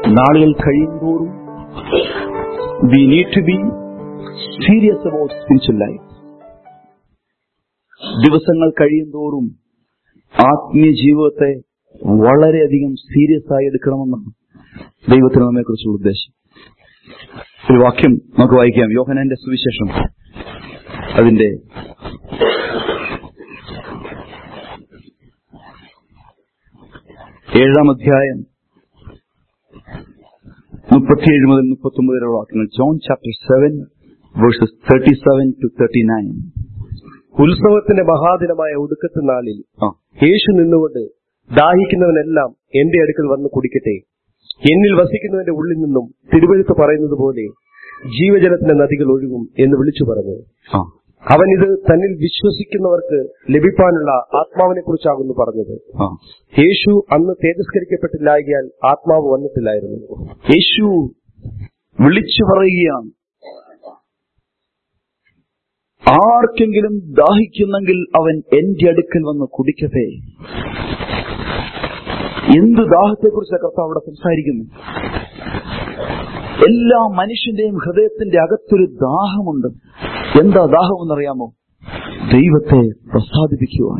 നാളുകൾ കഴിയുന്തോറും we need to be serious about spiritual life ദിവസങ്ങൾ കഴിയുന്തോറും ആത്മീയ ജീവിതത്തെ വളരെയധികം സീരിയസ് ആയി എടുക്കണമെന്നാണ് ദൈവത്തിന് നമ്മെ കുറിച്ചുള്ള ഉദ്ദേശം ഒരു വാക്യം നമുക്ക് വായിക്കാം യോഹനന്റെ സുവിശേഷം അതിന്റെ ഏഴാം അധ്യായം മുപ്പത്തിയേഴ് മുതൽ മുപ്പത്തി വരെയുള്ള വാക്യങ്ങൾ John chapter seven verses thirty seven to thirty nine ഉത്സവത്തിന്റെ മഹാദിനമായ ഒടുക്കത്തെ നാളിൽ ആ യേശു നിന്നുകൊണ്ട് ദാഹിക്കുന്നവനെല്ലാം എന്റെ അടുക്കൽ വന്ന് കുടിക്കട്ടെ എന്നിൽ വസിക്കുന്നവന്റെ ഉള്ളിൽ നിന്നും തിരുവഴുത്ത് പറയുന്നത് പോലെ ജീവജലത്തിന്റെ നദികൾ ഒഴുകും എന്ന് വിളിച്ചു പറഞ്ഞു ആ അവൻ ഇത് തന്നിൽ വിശ്വസിക്കുന്നവർക്ക് ലഭിപ്പാനുള്ള ആത്മാവിനെ കുറിച്ചാകുന്നു പറഞ്ഞത് ആ യേശു അന്ന് തേജസ്കരിക്കപ്പെട്ടില്ലായകയാൽ ആത്മാവ് വന്നിട്ടില്ലായിരുന്നു യേശു വിളിച്ചു പറയുകയാണ് ആർക്കെങ്കിലും ദാഹിക്കുന്നെങ്കിൽ അവൻ എന്റെ അടുക്കൽ വന്ന് കുടിക്കട്ടെ എന്ത് ദാഹത്തെക്കുറിച്ച് കർത്താവ് അവിടെ സംസാരിക്കുന്നു എല്ലാ മനുഷ്യന്റെയും ഹൃദയത്തിന്റെ അകത്തൊരു ദാഹമുണ്ട് എന്താ ദാഹം എന്നറിയാമോ ദൈവത്തെ പ്രസാദിപ്പിക്കുവാൻ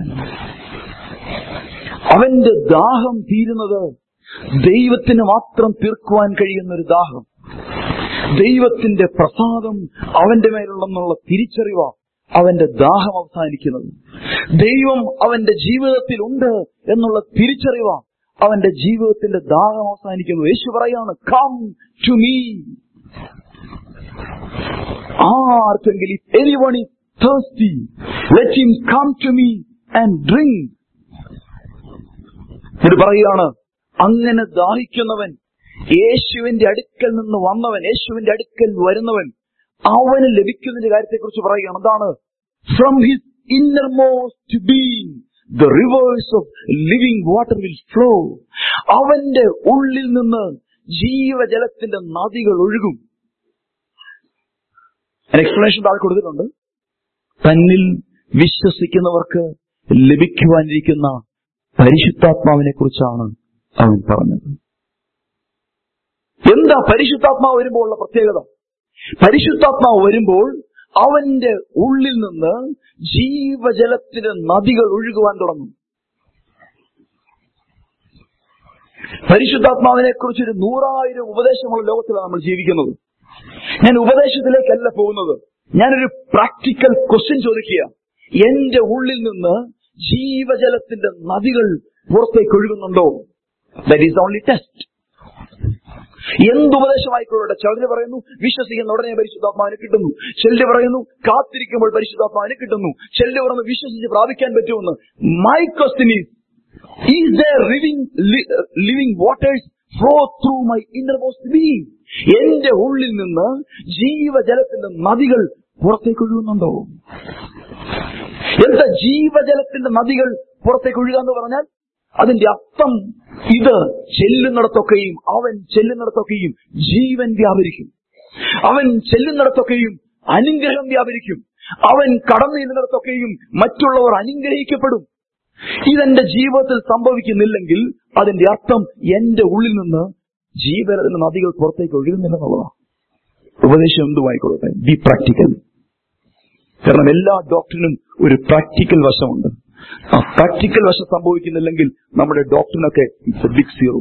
അവന്റെ ദാഹം തീരുന്നത് ദൈവത്തിന് മാത്രം തീർക്കുവാൻ കഴിയുന്ന ഒരു ദാഹം ദൈവത്തിന്റെ പ്രസാദം അവന്റെ മേലുള്ളെന്നുള്ള തിരിച്ചറിവ അവന്റെ ദാഹം അവസാനിക്കുന്നത് ദൈവം അവന്റെ ജീവിതത്തിൽ ഉണ്ട് എന്നുള്ള തിരിച്ചറിവ അവന്റെ ജീവിതത്തിന്റെ ദാഹം അവസാനിക്കുന്നത് യേശു പറയാണ് കം ടു മീ ആർക്കെങ്കിലും anyone is thirsty let him come to me and drink ഇത് പറയുകയാണ് അങ്ങനെ ദാഹിക്കുന്നവൻ യേശുവിന്റെ അടുക്കൽ നിന്ന് വന്നവൻ യേശുവിന്റെ അടുക്കൽ വരുന്നവൻ അവന് ലഭിക്കുന്നതിന്റെ കാര്യത്തെക്കുറിച്ച് പറയുകയാണ് എന്താണ് from his innermost being the rivers of living water will flow അവന്റെ ഉള്ളിൽ നിന്ന് ജീവജലത്തിന്റെ നദികൾ ഒഴുകും എക്സ്പ്ലനേഷൻ താഴെ കൊടുത്തിട്ടുണ്ട് തന്നിൽ വിശ്വസിക്കുന്നവർക്ക് ലഭിക്കുവാനിരിക്കുന്ന പരിശുദ്ധാത്മാവിനെ കുറിച്ചാണ് അവൻ പറഞ്ഞത് എന്താ പരിശുദ്ധാത്മാവ് വരുമ്പോൾ ഉള്ള പ്രത്യേകത പരിശുദ്ധാത്മാവ് വരുമ്പോൾ അവന്റെ ഉള്ളിൽ നിന്ന് ജീവജലത്തിന്റെ നദികൾ ഒഴുകുവാൻ തുടങ്ങും പരിശുദ്ധാത്മാവിനെ കുറിച്ച് ഒരു നൂറായിരം ഉപദേശമുള്ള ലോകത്തിലാണ് നമ്മൾ ജീവിക്കുന്നത് ഞാൻ ഉപദേശത്തിലേക്കല്ല പോകുന്നത് ഞാനൊരു പ്രാക്ടിക്കൽ ക്വസ്റ്റ്യൻ ചോദിക്കുക എന്റെ ഉള്ളിൽ നിന്ന് ജീവജലത്തിന്റെ നദികൾ പുറത്തേക്ക് ഒഴുകുന്നുണ്ടോ ദറ്റ് ഈസ് ഓൺലി ടെസ്റ്റ് എന്തുപദേശമായിക്കൊള്ളട്ടെ ചിലര് പറയുന്നു വിശ്വസിക്കുന്ന ഉടനെ പരിശുദ്ധാത്മാവിനെ കിട്ടുന്നു ചിലര് പറയുന്നു കാത്തിരിക്കുമ്പോൾ പരിശുദ്ധാത്മാവിനെ കിട്ടുന്നു ചിലര് പറയുന്നു വിശ്വസിച്ച് പ്രാപിക്കാൻ പറ്റുമെന്ന് my question is is there living living waters flow through my innermost being എന്റെ ഉള്ളിൽ നിന്ന് ജീവജലത്തിന്റെ നദികൾ പുറത്തേക്ക് ഒഴുകുന്നുണ്ടോ എന്താ ജീവജലത്തിന്റെ നദികൾ പുറത്തേക്ക് ഒഴുകുക എന്ന് പറഞ്ഞാൽ അതിന്റെ അർത്ഥം ഇത് ചെല്ലുന്നിടത്തൊക്കെയും അവൻ ചെല്ലുന്നിടത്തൊക്കെയും ജീവൻ വ്യാപരിക്കും അവൻ ചെല്ലുന്നിടത്തൊക്കെയും അനുഗ്രഹം വ്യാപരിക്കും അവൻ കടന്നു ചെല്ലുന്നിടത്തൊക്കെയും മറ്റുള്ളവർ അനുഗ്രഹിക്കപ്പെടും ഇതെന്റെ ജീവിതത്തിൽ സംഭവിക്കുന്നില്ലെങ്കിൽ അതിന്റെ അർത്ഥം എന്റെ ഉള്ളിൽ നിന്ന് ജീവനത്തിന്റെ നദികൾ പുറത്തേക്ക് ഒഴുകുന്നില്ലെന്നുള്ളതാണ് ഉപദേശം എന്തുമായിക്കൊള്ളട്ടെ ബി പ്രാക്ടിക്കൽ കാരണം എല്ലാ ഡോക്ടറിനും ഒരു പ്രാക്ടിക്കൽ വശമുണ്ട് ആ പ്രാക്ടിക്കൽ വശം സംഭവിക്കുന്നില്ലെങ്കിൽ നമ്മുടെ ഡോക്ടറിനൊക്കെ ഇറ്റ്സ് എ ബിഗ് സീറോ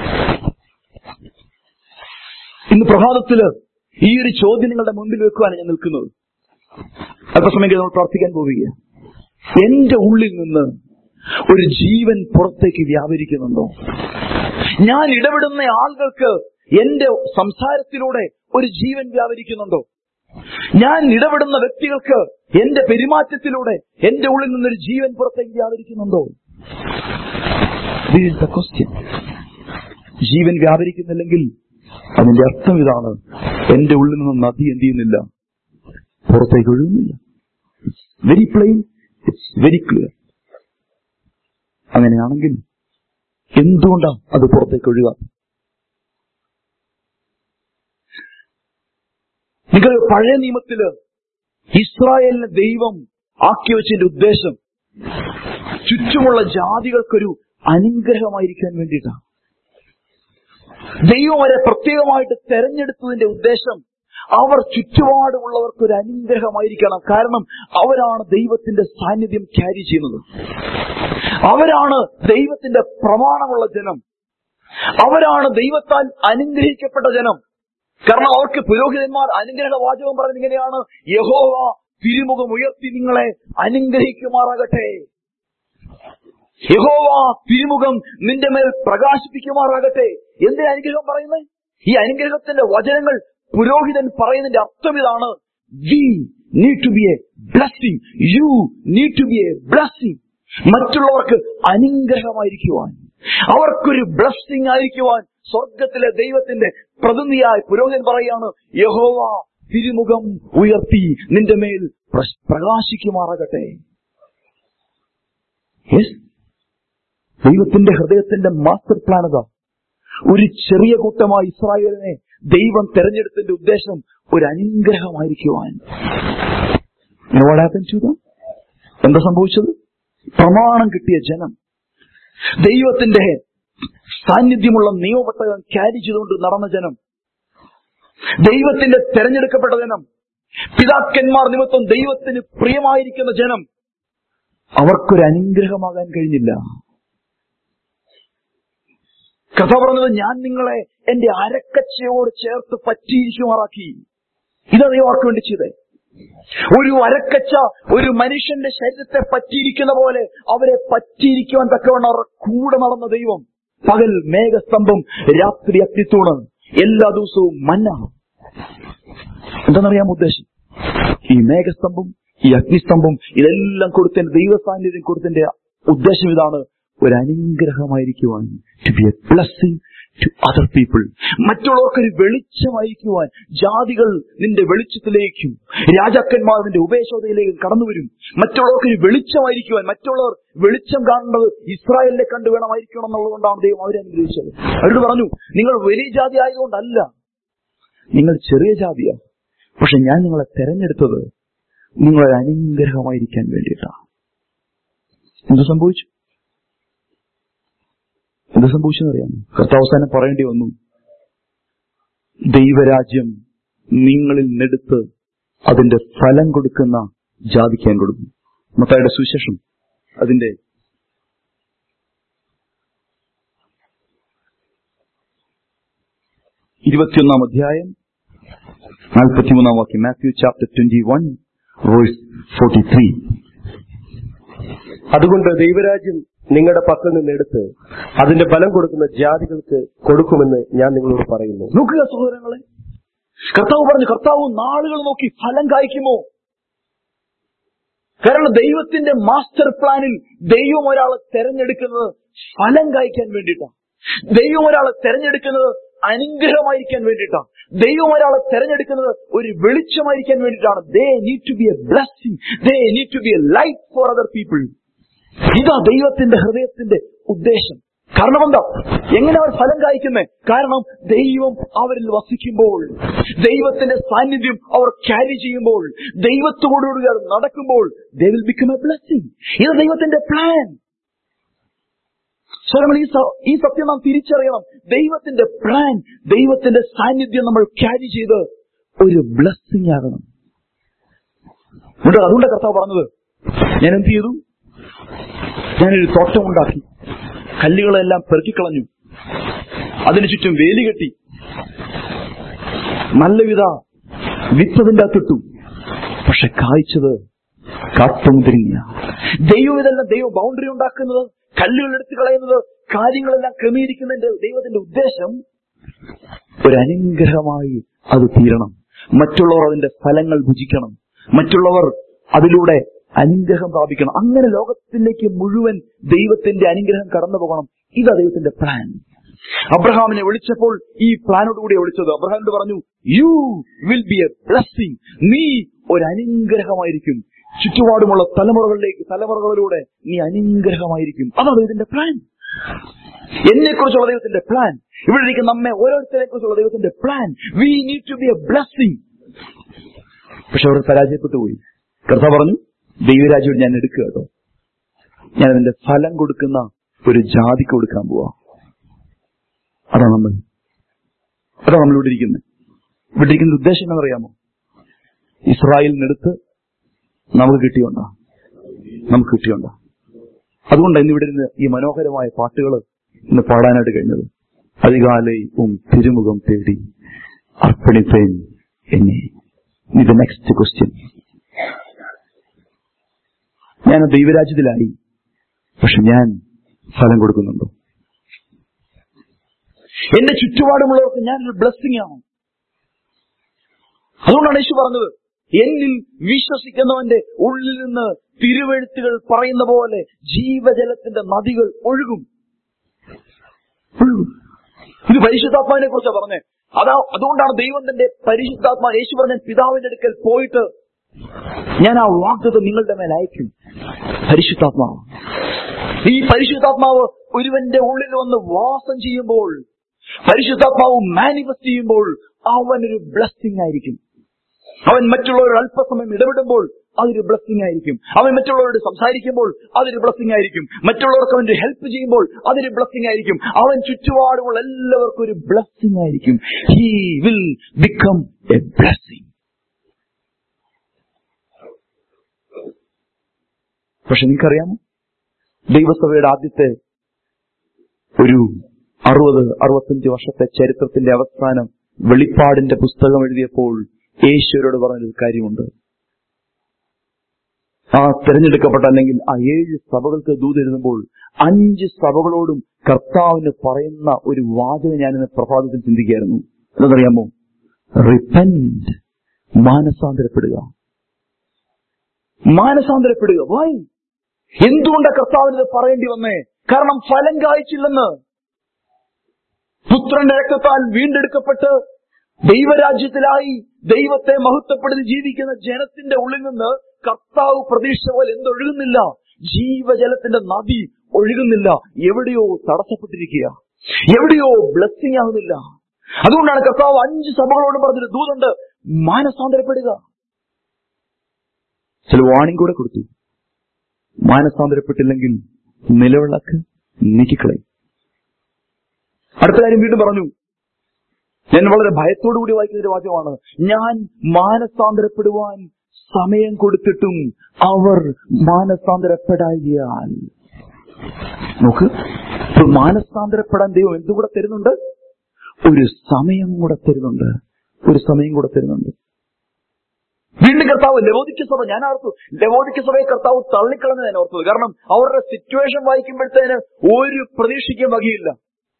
ഇന്ന് പ്രഭാതത്തില് ഈ ഒരു ചോദ്യം നിങ്ങളുടെ മുമ്പിൽ വെക്കുവാണ് ഞാൻ നിൽക്കുന്നത് അല്പസമയം കഴിഞ്ഞ് നമ്മൾ പ്രാർത്ഥിക്കാൻ പോവുക എന്റെ ഉള്ളിൽ നിന്ന് ഒരു ജീവൻ പുറത്തേക്ക് വ്യാപരിക്കുന്നുണ്ടോ ഞാൻ ഇടപെടുന്ന ആളുകൾക്ക് എന്റെ സംസാരത്തിലൂടെ ഒരു ജീവൻ വ്യാപരിക്കുന്നുണ്ടോ ഞാൻ ഇടപെടുന്ന വ്യക്തികൾക്ക് എന്റെ പെരുമാറ്റത്തിലൂടെ എന്റെ ഉള്ളിൽ നിന്നൊരു ജീവൻ പുറത്തേക്ക് വ്യാപരിക്കുന്നുണ്ടോ ദ ക്വസ്റ്റ്യൻ ജീവൻ വ്യാപരിക്കുന്നില്ലെങ്കിൽ അതിന്റെ അർത്ഥം ഇതാണ് എന്റെ ഉള്ളിൽ നിന്ന് നദി എന്ത് ചെയ്യുന്നില്ല പുറത്തേക്ക് ഒഴുകുന്നില്ല very plain it's very clear അങ്ങനെയാണെങ്കിൽ എന്തുകൊണ്ടാണ് അത് പുറത്തേക്ക് ഒഴുകാം നിങ്ങൾ പഴയ നിയമത്തില് ഇസ്രായേലിനെ ദൈവം ആക്കി വെച്ചതിന്റെ ഉദ്ദേശം ചുറ്റുമുള്ള ജാതികൾക്കൊരു അനുഗ്രഹമായിരിക്കാൻ വേണ്ടിയിട്ടാണ് ദൈവം അവരെ പ്രത്യേകമായിട്ട് തെരഞ്ഞെടുത്തതിന്റെ ഉദ്ദേശം അവർ ചുറ്റുപാടുമുള്ളവർക്ക് ഒരു അനുഗ്രഹമായിരിക്കണം കാരണം അവരാണ് ദൈവത്തിന്റെ സാന്നിധ്യം ക്യാരി ചെയ്യുന്നത് അവരാണ് ദൈവത്തിന്റെ പ്രമാണമുള്ള ജനം അവരാണ് ദൈവത്താൽ അനുഗ്രഹിക്കപ്പെട്ട ജനം കാരണം അവർക്ക് പുരോഹിതന്മാർ അനുഗ്രഹ വാചകം പറയുന്നത് ഇങ്ങനെയാണ് യഹോവ തിരുമുഖം ഉയർത്തി നിങ്ങളെ അനുഗ്രഹിക്കുമാറാകട്ടെ യഹോവ തിരുമുഖം നിന്റെ മേൽ പ്രകാശിപ്പിക്കുമാറാകട്ടെ എന്തിനാ അനുഗ്രഹം പറയുന്നത് ഈ അനുഗ്രഹത്തിന്റെ വചനങ്ങൾ പുരോഹിതൻ പറയുന്നതിന്റെ അർത്ഥം ഇതാണ് we need to be a blessing you need to be a blessing മറ്റുള്ളവർക്ക് അനുഗ്രഹമായിരിക്കുവാൻ അവർക്കൊരു ബ്ലസ്സിംഗ് ആയിരിക്കുവാൻ സ്വർഗത്തിലെ ദൈവത്തിന്റെ പ്രതിനിധിയായി പുരോഹിതൻ പറയാണ് യഹോവ തിരുമുഖം ഉയർത്തി നിന്റെ മേൽ പ്രശ്- പ്രകാശിക്കുമാറാകട്ടെ Yes? ദൈവത്തിന്റെ ഹൃദയത്തിന്റെ മാസ്റ്റർ പ്ലാൻ അതാ ഒരു ചെറിയ കൂട്ടമായി ഇസ്രായേലിനെ ദൈവം തെരഞ്ഞെടുത്തതിന്റെ ഉദ്ദേശം ഒരു അനുഗ്രഹമായിരിക്കുവാൻ You know what happened to them? എന്താ സംഭവിച്ചത് പ്രമാണം കിട്ടിയ ജനം ദൈവത്തിന്റെ സാന്നിധ്യമുള്ള നിയമപെട്ടകം ക്യാരി ചെയ്തുകൊണ്ട് നടന്ന ജനം ദൈവത്തിന്റെ തെരഞ്ഞെടുക്കപ്പെട്ട ജനം പിതാക്കന്മാർ നിമിത്തം ദൈവത്തിന് പ്രിയമായിരിക്കുന്ന ജനം അവർക്കൊരു അനുഗ്രഹമാകാൻ കഴിഞ്ഞില്ല കഥ പറഞ്ഞത് ഞാൻ നിങ്ങളെ എന്റെ അരക്കച്ചയോട് ചേർത്ത് പറ്റിയിരിക്കുമാറാക്കി ഇതാ ദൈവം അവർക്ക് വേണ്ടി ചെയ്തേ ഒരു അരക്കച്ച ഒരു മനുഷ്യന്റെ ശരീരത്തെ പറ്റിയിരിക്കുന്ന പോലെ അവരെ പറ്റിയിരിക്കുവാൻ തക്കവണ്ണം അവരുടെ കൂടെ നടന്ന ദൈവം പകൽ മേഘസ്തംഭം രാത്രി അഗ്നിത്തൂണ് എല്ലാ ദിവസവും മന്ന എന്താണെന്നറിയാം ഉദ്ദേശം ഈ മേഘസ്തംഭം ഈ അഗ്നിസ്തംഭം ഇതെല്ലാം കൊടുത്തതിന്റെ ദൈവ സാന്നിധ്യം കൊടുത്തതിന്റെ ഉദ്ദേശം ഇതാണ് ഒരു അനുഗ്രഹമായിരിക്കുവാൻ to be a blessing to other people മറ്റുള്ളവർക്കൊരു വെളിച്ചമായിരിക്കുവാൻ ജാതികൾ നിന്റെ വെളിച്ചത്തിലേക്കും രാജാക്കന്മാർ നിന്റെ ഉപേക്ഷതയിലേക്കും കടന്നു വരും മറ്റുള്ളവർക്കൊരു വെളിച്ചമായിരിക്കുവാൻ മറ്റുള്ളവർ വെളിച്ചം കാണേണ്ടത് ഇസ്രായേലിനെ കണ്ടു വേണമായിരിക്കണം എന്നുള്ളതുകൊണ്ടാണ് ദൈവം അവരെ അനുഗ്രഹിച്ചത് അവരോട് പറഞ്ഞു നിങ്ങൾ വലിയ ജാതി ആയതുകൊണ്ടല്ല നിങ്ങൾ ചെറിയ ജാതിയാണ് പക്ഷെ ഞാൻ നിങ്ങളെ തെരഞ്ഞെടുത്തത് നിങ്ങളൊരു അനുഗ്രഹമായിരിക്കാൻ വേണ്ടിയിട്ടാണ് എന്ത് സംഭവിച്ചു എന്ത് സംഭവിച്ചെന്നറിയാമോ കർത്താവസാനം പറയേണ്ടി വന്നു ദൈവരാജ്യം നിങ്ങളിൽ നിന്നെടുത്ത് അതിന്റെ ഫലം കൊടുക്കുന്ന ജാതിക്കാൻ കൊടുക്കും മത്തായുടെ സുശേഷം അതിന്റെ ഇരുപത്തിയൊന്നാം അധ്യായം നാൽപ്പത്തിമൂന്നാം വാക്യം Matthew chapter twenty one verse forty three അതുകൊണ്ട് ദൈവരാജ്യം നിങ്ങളുടെ പക്കൽ നിന്ന് എടുത്ത് അതിന്റെ ഫലം കൊടുക്കുന്ന ജാതികൾക്ക് കൊടുക്കുമെന്ന് ഞാൻ നിങ്ങളോട് പറയുന്നു നോക്കുക സഹോദരങ്ങളെ കർത്താവ് പറഞ്ഞു കർത്താവ് നാളുകൾ നോക്കി ഫലം കായ്ക്കുമോ കാരണം ദൈവത്തിന്റെ മാസ്റ്റർ പ്ലാനിൽ ദൈവം ഒരാളെ തെരഞ്ഞെടുക്കുന്നത് ഫലം കായ്ക്കാൻ വേണ്ടിയിട്ടാണ് ദൈവം ഒരാളെ തെരഞ്ഞെടുക്കുന്നത് അനുഗ്രഹമായിരിക്കാൻ വേണ്ടിയിട്ടാണ് ദൈവം ഒരാളെ തെരഞ്ഞെടുക്കുന്നത് ഒരു വെളിച്ചമായിരിക്കാൻ വേണ്ടിയിട്ടാണ് they need to be a blessing they need to be a light for other people ഇതാ ദൈവത്തിന്റെ ഹൃദയത്തിന്റെ ഉദ്ദേശം കാരണം എന്താ എങ്ങനെ അവർ ഫലം കായ്ക്കുന്നേ കാരണം ദൈവം അവരിൽ വസിക്കുമ്പോൾ ദൈവത്തിന്റെ സാന്നിധ്യം അവർ ക്യാരി ചെയ്യുമ്പോൾ ദൈവത്തോടുകൂടി അവർ നടക്കുമ്പോൾ they will become a blessing ഇത് ദൈവത്തിന്റെ പ്ലാൻ സോ നമ്മൾ ഈ സ- ഈ സത്യം നാം തിരിച്ചറിയണം ദൈവത്തിന്റെ പ്ലാൻ ദൈവത്തിന്റെ സാന്നിധ്യം നമ്മൾ ക്യാരി ചെയ്ത് ഒരു ബ്ലസ്സിംഗ് ആകണം എന്നിട്ട് അതുകൊണ്ട് കർത്താവ് പറഞ്ഞത് ഞാൻ എന്ത് ചെയ്തു ഞാനൊരു തോട്ടം ഉണ്ടാക്കി കല്ലുകളെല്ലാം പെറുക്കിക്കളഞ്ഞു അതിനു ചുറ്റും വേലി കെട്ടി നല്ല വിധ വിത്തതിന്റെ അകത്തിട്ടു പക്ഷെ കായ്ച്ചത് കാട്ടുമുതിരിങ്ങ ദൈവം ഇതെല്ലാം ദൈവം ബൗണ്ടറി ഉണ്ടാക്കുന്നത് കല്ലുകൾ എടുത്തു കളയുന്നത് കാര്യങ്ങളെല്ലാം ക്രമീകരിക്കുന്നതിന്റെ ദൈവത്തിന്റെ ഉദ്ദേശം ഒരു അനുഗ്രഹമായി അത് തീരണം മറ്റുള്ളവർ അതിന്റെ ഫലങ്ങൾ ഭുജിക്കണം മറ്റുള്ളവർ അതിലൂടെ അനുഗ്രഹം പ്രാപിക്കണം അങ്ങനെ ലോകത്തിലേക്ക് മുഴുവൻ ദൈവത്തിന്റെ അനുഗ്രഹം കടന്നു പോകണം ഇതാ ദൈവത്തിന്റെ പ്ലാൻ അബ്രഹാമിനെ വിളിച്ചപ്പോൾ ഈ പ്ലാനോട് കൂടി വിളിച്ചത് അബ്രഹാമിനോട് പറഞ്ഞു you will be a blessing നീ ഒരു അനുഗ്രഹമായിരിക്കും ചുറ്റുപാടുമുള്ള തലമുറകളിലേക്ക് തലമുറകളിലൂടെ നീ അനുഗ്രഹമായിരിക്കും അതാണ് ഇതിന്റെ പ്ലാൻ എന്നെ കുറിച്ചുള്ള ദൈവത്തിന്റെ പ്ലാൻ ഇവിടെ ഇരിക്കുന്ന നമ്മെ ഓരോരുത്തരെ കുറിച്ചുള്ള ദൈവത്തിന്റെ plan we need to be a blessing പക്ഷെ അവർ പരാജയപ്പെട്ടു പോയി കർത്താവ് പറഞ്ഞു ദൈവരാജ്യം ഞാൻ എടുക്കുക കേട്ടോ ഞാൻ അതിന്റെ ഫലം കൊടുക്കുന്ന ഒരു ജാതിക്ക് കൊടുക്കാൻ പോവാ അതാണ് നമ്മൾ അതാണ് നമ്മൾ ഇവിടെ ഇരിക്കുന്നത് ഇവിടെ ഇരിക്കുന്ന ഉദ്ദേശം എന്നറിയാമോ ഇസ്രായേലിനടുത്ത് നമുക്ക് കിട്ടിയുണ്ടോ നമുക്ക് കിട്ടിയുണ്ടോ അതുകൊണ്ടാണ് ഇന്ന് ഇവിടെ ഇരുന്ന് ഈ മനോഹരമായ പാട്ടുകൾ ഇന്ന് പാടാനായിട്ട് കഴിഞ്ഞത് അധികാലയും തിരുമുഖം തേടി അർപ്പണിപ്പേൻ എന്നെ ഇത് നെക്സ്റ്റ് ക്വസ്റ്റ്യൻ ഞാൻ ദൈവരാജ്യത്തിലായി പക്ഷെ ഞാൻ ഫലം കൊടുക്കുന്നുണ്ടോ എന്റെ ചുറ്റുപാടുമുള്ളവർക്ക് ഞാനൊരു ബ്ലെസ്സിംഗ് ആണ് അതുകൊണ്ടാണ് യേശു പറഞ്ഞത് എന്നിൽ വിശ്വസിക്കുന്നവന്റെ ഉള്ളിൽ നിന്ന് തിരുവെഴുത്തുകൾ പറയുന്ന പോലെ ജീവജലത്തിന്റെ നദികൾ ഒഴുകും ഒഴുകും ഇത് പരിശുദ്ധാത്മാവിനെ കുറിച്ചാണ് പറഞ്ഞത് അതാ അതുകൊണ്ടാണ് ദൈവം തന്റെ പരിശുദ്ധാത്മാ യേശു പറഞ്ഞ പിതാവിന്റെ അടുക്കൽ പോയിട്ട് ഞാൻ ആ വാഗ്ദത്തം നിങ്ങളുടെ മേൽ അയക്കും പരിശുദ്ധാത്മാവ് ഈ പരിശുദ്ധാത്മാവ് ഒരുവന്റെ ഉള്ളിൽ വന്ന് വാസം ചെയ്യുമ്പോൾ പരിശുദ്ധാത്മാവ് മാനിഫെസ്റ്റ് ചെയ്യുമ്പോൾ അവനൊരു ബ്ലസ്സിംഗ് ആയിരിക്കും അവൻ മറ്റുള്ളവരോട് അല്പസമയം ഇടപെടുമ്പോൾ അതൊരു ബ്ലസ്സിംഗ് ആയിരിക്കും അവൻ മറ്റുള്ളവരോട് സംസാരിക്കുമ്പോൾ അതൊരു ബ്ലസ്സിംഗ് ആയിരിക്കും മറ്റുള്ളവർക്ക് അവന്റെ ഹെൽപ്പ് ചെയ്യുമ്പോൾ അതൊരു ബ്ലസ്സിംഗ് ആയിരിക്കും അവൻ ചുറ്റുപാടുമുള്ള എല്ലാവർക്കും ഒരു ബ്ലസ്സിംഗ് ആയിരിക്കും he will become a blessing പക്ഷെ നിങ്ങൾക്കറിയാമോ ദൈവസഭയുടെ ആദ്യത്തെ ഒരു അറുപത് അറുപത്തഞ്ച് വർഷത്തെ ചരിത്രത്തിന്റെ അവസാനം വെളിപ്പാടിന്റെ പുസ്തകം എഴുതിയപ്പോൾ യേശുവരോട് പറഞ്ഞൊരു കാര്യമുണ്ട് ആ തിരഞ്ഞെടുക്കപ്പെട്ട അല്ലെങ്കിൽ ആ ഏഴ് സഭകൾക്ക് ദൂതെഴുതുമ്പോൾ അഞ്ച് സഭകളോടും കർത്താവിന് പറയുന്ന ഒരു വാചകം ഞാനിന്ന് പ്രഭാതത്തിൽ ചിന്തിക്കുകയായിരുന്നു എന്തെന്നറിയാമോ റിപ്പൻഡ് മാനസാന്തരപ്പെടുക മാനസാന്തരപ്പെടുക വായി എന്തുകൊണ്ടാണ് കർത്താവിന് ഇത് പറയേണ്ടി വന്നേ കാരണം ഫലം കായ്ച്ചില്ലെന്ന് പുത്രന്റെ രക്തത്താൽ വീണ്ടെടുക്കപ്പെട്ട് ദൈവരാജ്യത്തിലായി ദൈവത്തെ മഹത്വപ്പെടുത്തി ജീവിക്കുന്ന ജനത്തിന്റെ ഉള്ളിൽ നിന്ന് കർത്താവ് പ്രതീക്ഷ പോലെ എന്തൊഴുകുന്നില്ല ജീവജലത്തിന്റെ നദി ഒഴുകുന്നില്ല എവിടെയോ തടസ്സപ്പെട്ടിരിക്കുക എവിടെയോ ബ്ലസ്സിംഗ് ആകുന്നില്ല അതുകൊണ്ടാണ് കർത്താവ് അഞ്ച് സഭകളോട് പറഞ്ഞൊരു ദൂതുണ്ട് മാനസാന്തരപ്പെടുക ചില വാണിംഗ് കൂടെ കൊടുത്തു മാനസാന്തരപ്പെട്ടില്ലെങ്കിൽ നിലവിളക്ക് നീക്കിക്കളയും അടുത്ത കാര്യം വീണ്ടും പറഞ്ഞു ഞാൻ വളരെ ഭയത്തോടുകൂടി വായിക്കുന്ന ഒരു വാചകമാണ് ഞാൻ മാനസാന്തരപ്പെടുവാൻ സമയം കൊടുത്തിട്ടും അവർ മാനസാന്തരപ്പെടാൻ നോക്ക് ഇപ്പോൾ മാനസാന്തരപ്പെടാൻ ദൈവം എന്തും കൂടെ തരുന്നുണ്ട് ഒരു സമയം കൂടെ തരുന്നുണ്ട് ഒരു സമയം കൂടെ തരുന്നുണ്ട് വീണ്ടും കർത്താവ് ലവോദിക്ക സഭ ഞാൻ ഓർത്തു ലവോദിക്ക സഭയെ കർത്താവ് തള്ളിക്കളഞ്ഞ ഞാൻ ഓർത്തത് കാരണം അവരുടെ സിറ്റുവേഷൻ വായിക്കുമ്പോഴത്തേന് ഒരു പ്രതീക്ഷയ്ക്കും വകയില്ല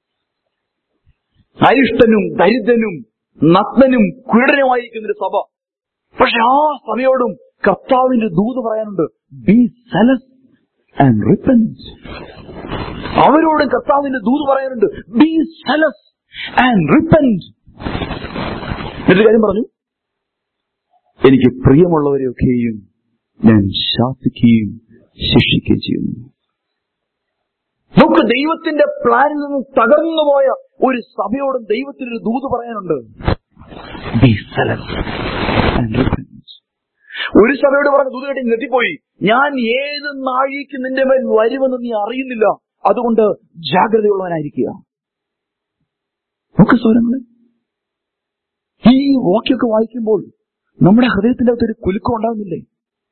അരിഷ്ടനും ദരിദ്രനും നഗ്നനും കുരുടനുമായിരിക്കുന്ന ഒരു സഭ പക്ഷെ ആ സഭയോടും കർത്താവിന്റെ ദൂത് പറയാനുണ്ട് ബി സെലസ് ആൻഡ് റിപ്പൻസ് അവരോടും കർത്താവിന്റെ ദൂത് പറയാനുണ്ട് ബി സെലസ് ആൻഡ് റിപ്പൻസ് എന്നിട്ട് കാര്യം പറഞ്ഞു എനിക്ക് പ്രിയമുള്ളവരെയൊക്കെയും ഞാൻ ശാസിക്കുകയും ശിക്ഷിക്കുകയും ചെയ്യുന്നു നമുക്ക് ദൈവത്തിന്റെ പ്ലാനിൽ നിന്ന് തകർന്നു പോയ ഒരു സഭയോടും ദൈവത്തിനൊരു ദൂത് പറയാനുണ്ട് Be zealous and repent. ഒരു സഭയോട് പറഞ്ഞ ദൂത് കേട്ടി ഞെട്ടിപ്പോയി ഞാൻ ഏത് നാഴിക്ക് നിന്റെ മേൽ വരുമെന്ന് നീ അറിയുന്നില്ല അതുകൊണ്ട് ജാഗ്രതയുള്ളവനായിരിക്കുക നോക്ക് സ്വരങ്ങളെ ഈ വാക്യൊക്കെ വായിക്കുമ്പോൾ നമ്മുടെ ഹൃദയത്തിന്റെ അകത്ത് ഒരു കുലുക്കം ഉണ്ടാകുന്നില്ലേ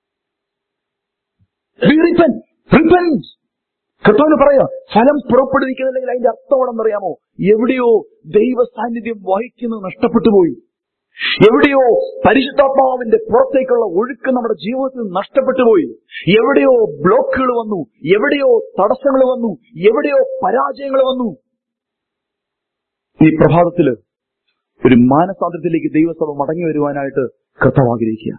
റിപ്പൻസ് കർത്താവിന് പറയാ ഫലം പുറപ്പെടുവിക്കുന്നില്ലെങ്കിൽ അതിന്റെ അർത്ഥം അറിയാമോ എവിടെയോ ദൈവ സാന്നിധ്യം വഹിക്കുന്നത് നഷ്ടപ്പെട്ടു പോയി എവിടെയോ പരിശുദ്ധാത്മാവിന്റെ പുറത്തേക്കുള്ള ഒഴുക്ക് നമ്മുടെ ജീവിതത്തിൽ നഷ്ടപ്പെട്ടു പോയി എവിടെയോ ബ്ലോക്കുകൾ വന്നു എവിടെയോ തടസ്സങ്ങൾ വന്നു എവിടെയോ പരാജയങ്ങൾ വന്നു ഈ പ്രഭാതത്തില് ഒരു മാനസാന്തരത്തിലേക്ക് ദൈവസഭ മടങ്ങി വരുവാനായിട്ട് കർത്താവ് ആഗ്രഹിക്കുക